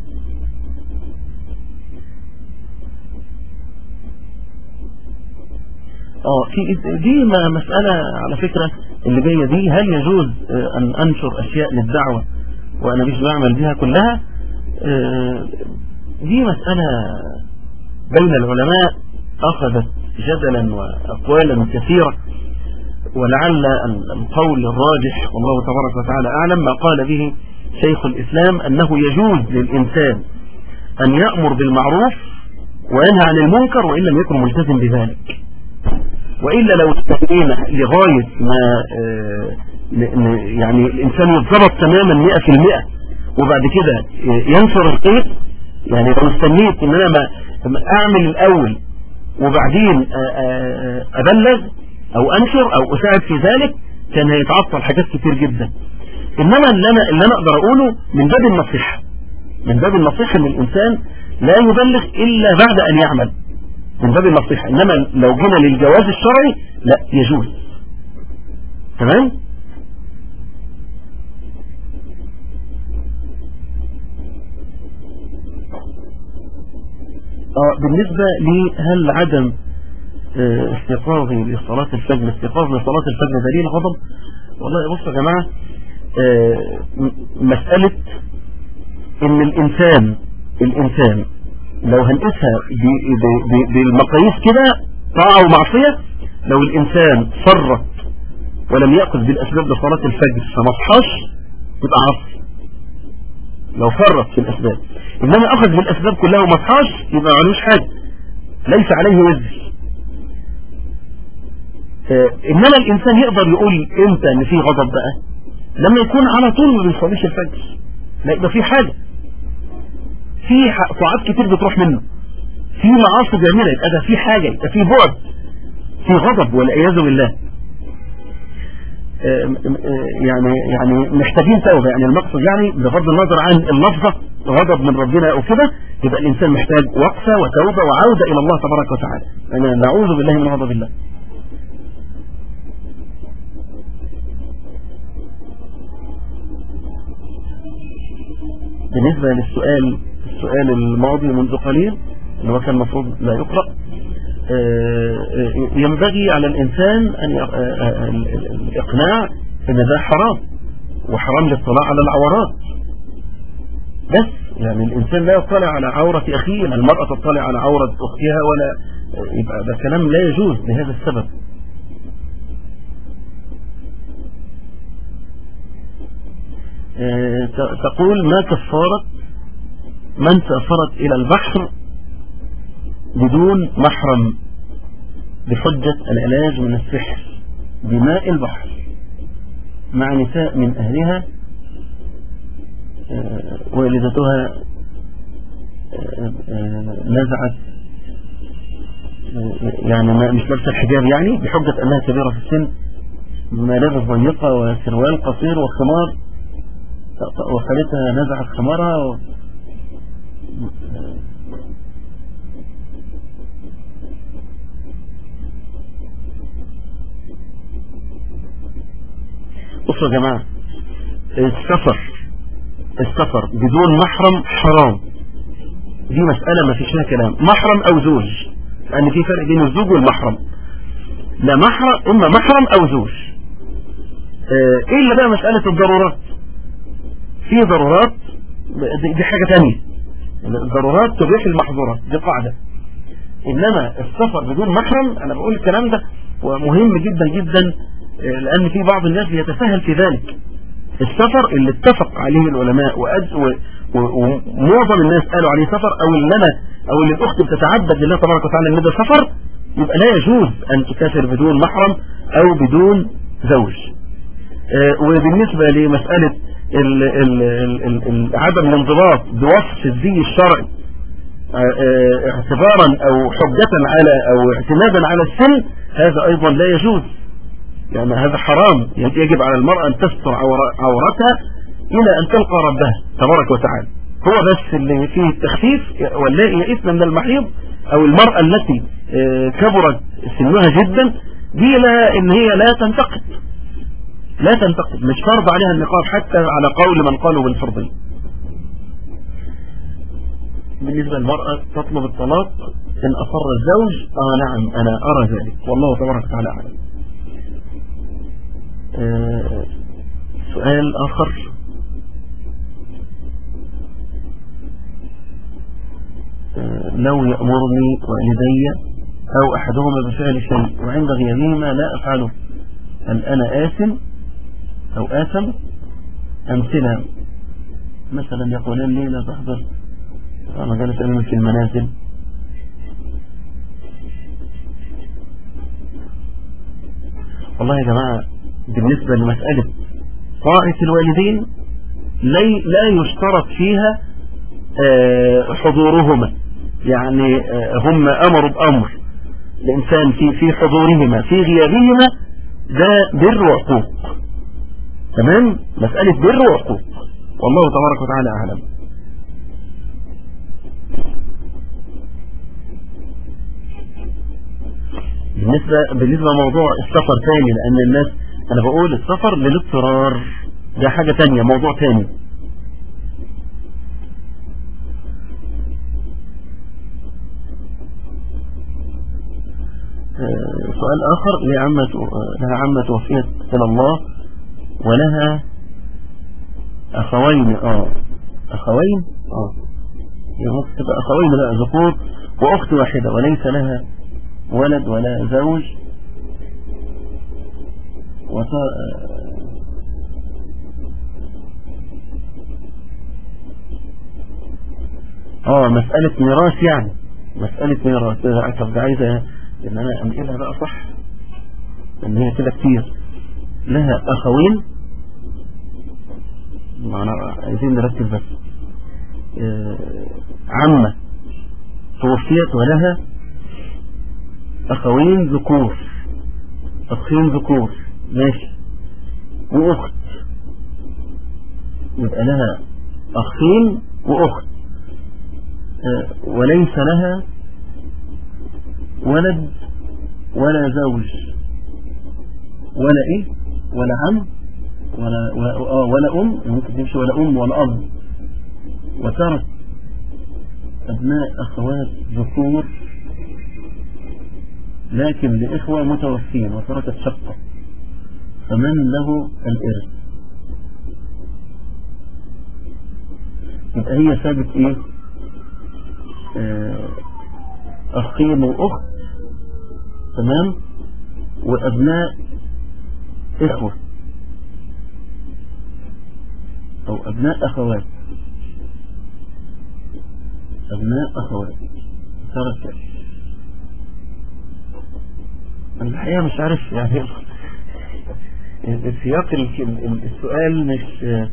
اه في دي مسألة على فكرة اللي جاية دي هل يجوز ان انشر اشياء للدعوة وانا مش بعمل بها كلها دي مسألة بين العلماء أخذت جدلا وأقوالا كثيرة ولعل القول الراجح والله تبارك وتعالى أعلم ما قال به شيخ الإسلام أنه يجوز للإنسان أن يأمر بالمعروف وينهى عن المنكر وإن لم يكن ملتزم بذلك وإلا لو استثنينا لغاية ما يعني الإنسان يتضبط تماما مئة في المئة وبعد كده ينشر الخير يعني لو استنيت ان انا ما اعمل الاول وبعدين ابلغ او انشر او اساعد في ذلك كان هيتعطل حاجات كتير جدا انما اللي انا اللي انا اقدر اقوله من باب النصيحه من باب النصيحة ان الانسان لا يبلغ الا بعد ان يعمل من باب النصيحة انما لو جينا للجواز الشرعي لا يجوز تمام اه بالنسبة لي هل عدم اه استيقاظي لصلاة الفجر استيقاظ لصلاة الفجر دليل غضب والله بصوا يا جماعة اه مسألة ان الانسان الانسان لو هنقيسها بالمقاييس كده طاعة ومعصية لو الانسان فرط ولم يأخذ بالاسباب لصلاة الفجر فما صحاش يبقى عصر لو فرط في الاسباب انما اخذ بالاسباب كلها وما صحاش يبقى معلوش حاجة ليس عليه وزر اه انما الانسان يقدر يقول امتى ان في غضب بقى لما يكون على طول ما بيصليش الفجر لا يبقى في حاجة في طاعات كتير بتروح منه في معاصي بيعملها يبقى ده في حاجة يبقى في بعد في غضب والعياذ بالله يعني يعني محتاجين توبة يعني المقصد يعني بغض النظر عن اللفظة غضب من ربنا او كده يبقى الانسان محتاج وقفة وتوبة وعودة الى الله تبارك وتعالى يعني نعوذ بالله من غضب الله بالنسبة للسؤال السؤال الماضي منذ قليل اللي هو كان المفروض لا يقرأ ينبغي على الإنسان أن الإقناع أن ده حرام وحرام الاطلاع على العورات بس يعني الإنسان لا يطلع على عورة أخيه المرأة تطلع على عورة أختها ولا يبقى ده كلام لا يجوز لهذا السبب تقول ما كفارة من سافرت إلى البحر بدون محرم بحجة العلاج من السحر بماء البحر مع نساء من أهلها والدتها نزعت يعني مش لابسه الحجاب يعني بحجة أنها كبيرة في السن ملابس ضيقة وسروال قصير وخمار وخالتها نزعت خمارها و... بصوا يا جماعة السفر السفر بدون محرم حرام دي مسألة ما فيش فيها كلام محرم او زوج لان في فرق بين الزوج والمحرم لا محرم اما محرم او زوج اه ايه اللي بقى مسألة الضرورات في ضرورات دي حاجة تانية الضرورات تبيح المحظورات دي قاعدة انما السفر بدون محرم انا بقول الكلام ده ومهم جدا جدا لان في بعض الناس يتساهل في ذلك السفر اللي اتفق عليه العلماء وأد ومعظم الناس قالوا عليه سفر او اللي انا او اللي الاخت بتتعبد لله تبارك وتعالى ان ده سفر يبقى لا يجوز ان تسافر بدون محرم او بدون زوج وبالنسبة لمسألة ال ال ال ال عدم الانضباط بوصف الزي الشرعي اعتبارا او حجة على او اعتمادا على السن هذا ايضا لا يجوز يعني هذا حرام يجب على المرأة ان تستر عورتها الى ان تلقى ربها تبارك وتعالى هو بس اللي فيه التخفيف واللائي يئسن من المحيض او المرأة التي كبرت سنها جدا دي لا ان هي لا تنتقد لا تنتقد مش فرض عليها النقاب حتى على قول من قالوا بالفرضية بالنسبة للمرأة تطلب الطلاق إن أصر الزوج آه نعم أنا أرى ذلك والله تبارك وتعالى أعلم آه سؤال آخر آه لو يأمرني والدي أو أحدهما بفعل شيء وعند غيابهما لا أفعله هل أنا آثم أو آثم أمثلة مثلا يقولان لي لا تحضر مجالس علم في المنازل والله يا جماعة بالنسبة لمسألة طاعة الوالدين لا يشترط فيها حضورهما يعني هم أمروا بأمر الإنسان في في حضورهما في غيابهما ده بر وعقوق تمام مسألة بر وعقوق والله تبارك وتعالى أعلم بالنسبة بالنسبة لموضوع السفر تاني لأن الناس أنا بقول السفر للاضطرار ده حاجة تانية موضوع تاني آه، سؤال آخر لعمة لها عمة توفيت إلى الله ولها أخوين آه أخوين آه تبقى أخوين لا ذكور وأخت واحدة وليس لها ولد ولا زوج وصار اه مسألة ميراث يعني مسألة ميراث طب ده عايزة ان انا انقلها بقى صح ان هي كده كتير لها اخوين معنا عايزين نركز بس آه عمة توفيت ولها اخوين ذكور اخين ذكور ماشي واخت يبقى لها اخين واخت آه وليس لها ولد ولا زوج ولا ايه ولا عم ولا ولا, ولا ام ممكن تمشي ولا ام ولا اب وترك ابناء اخوات ذكور لكن لإخوة متوفين وتركت شقة فمن له الإرث يبقى هي ثابت إيه آه أخين وأخت تمام وأبناء إخوة أو أبناء أخوات أبناء أخوات تركت أنا الحقيقة مش عارف يعني سياق السؤال مش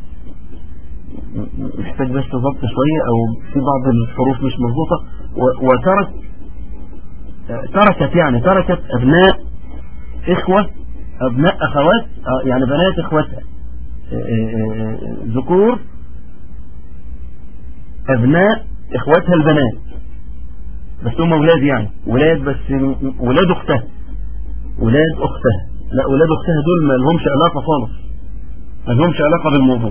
محتاج بس ضبط شوية أو في بعض الحروف مش مظبوطة وترك تركت يعني تركت أبناء إخوة أبناء أخوات يعني بنات إخوتها ذكور أبناء إخواتها البنات بس هم ولاد يعني ولاد بس ولاد أختها ولاد اختها لا ولاد اختها دول ما لهمش علاقة خالص ما لهمش علاقة بالموضوع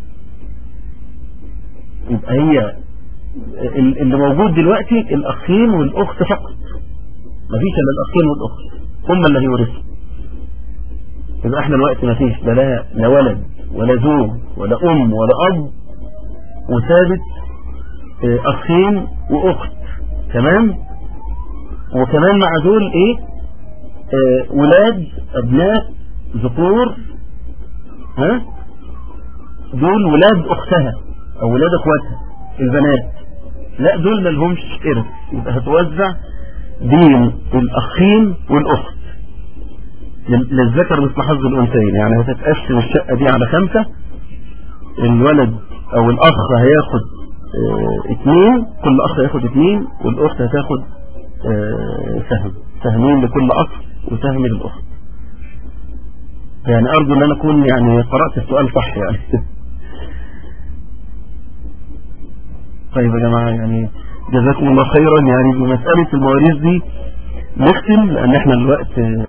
يبقى هي اللي موجود دلوقتي الاخين والاخت فقط ما فيش الا الاخين والاخت هم اللي هيورثوا يبقى احنا الوقت ما فيش لا لا ولد ولا زوج ولا ام ولا اب وثابت اخين واخت تمام وكمان مع دول ايه آه ولاد ابناء ذكور ها دول ولاد اختها او ولاد اخواتها البنات لا دول ما لهمش ارث يبقى هتوزع بين الاخين والاخت للذكر مثل حظ الانثيين يعني هتتقسم الشقه دي على خمسه الولد او الاخ هياخد اه اتنين كل اخ هياخد اتنين والاخت هتاخد اه سهم سهمين لكل اخ وسهم للاخت يعني ارجو ان انا اكون يعني قرأت السؤال صح يعني طيب يا جماعة يعني جزاكم الله خيرا يعني بمسألة المواريث دي نختم لان احنا الوقت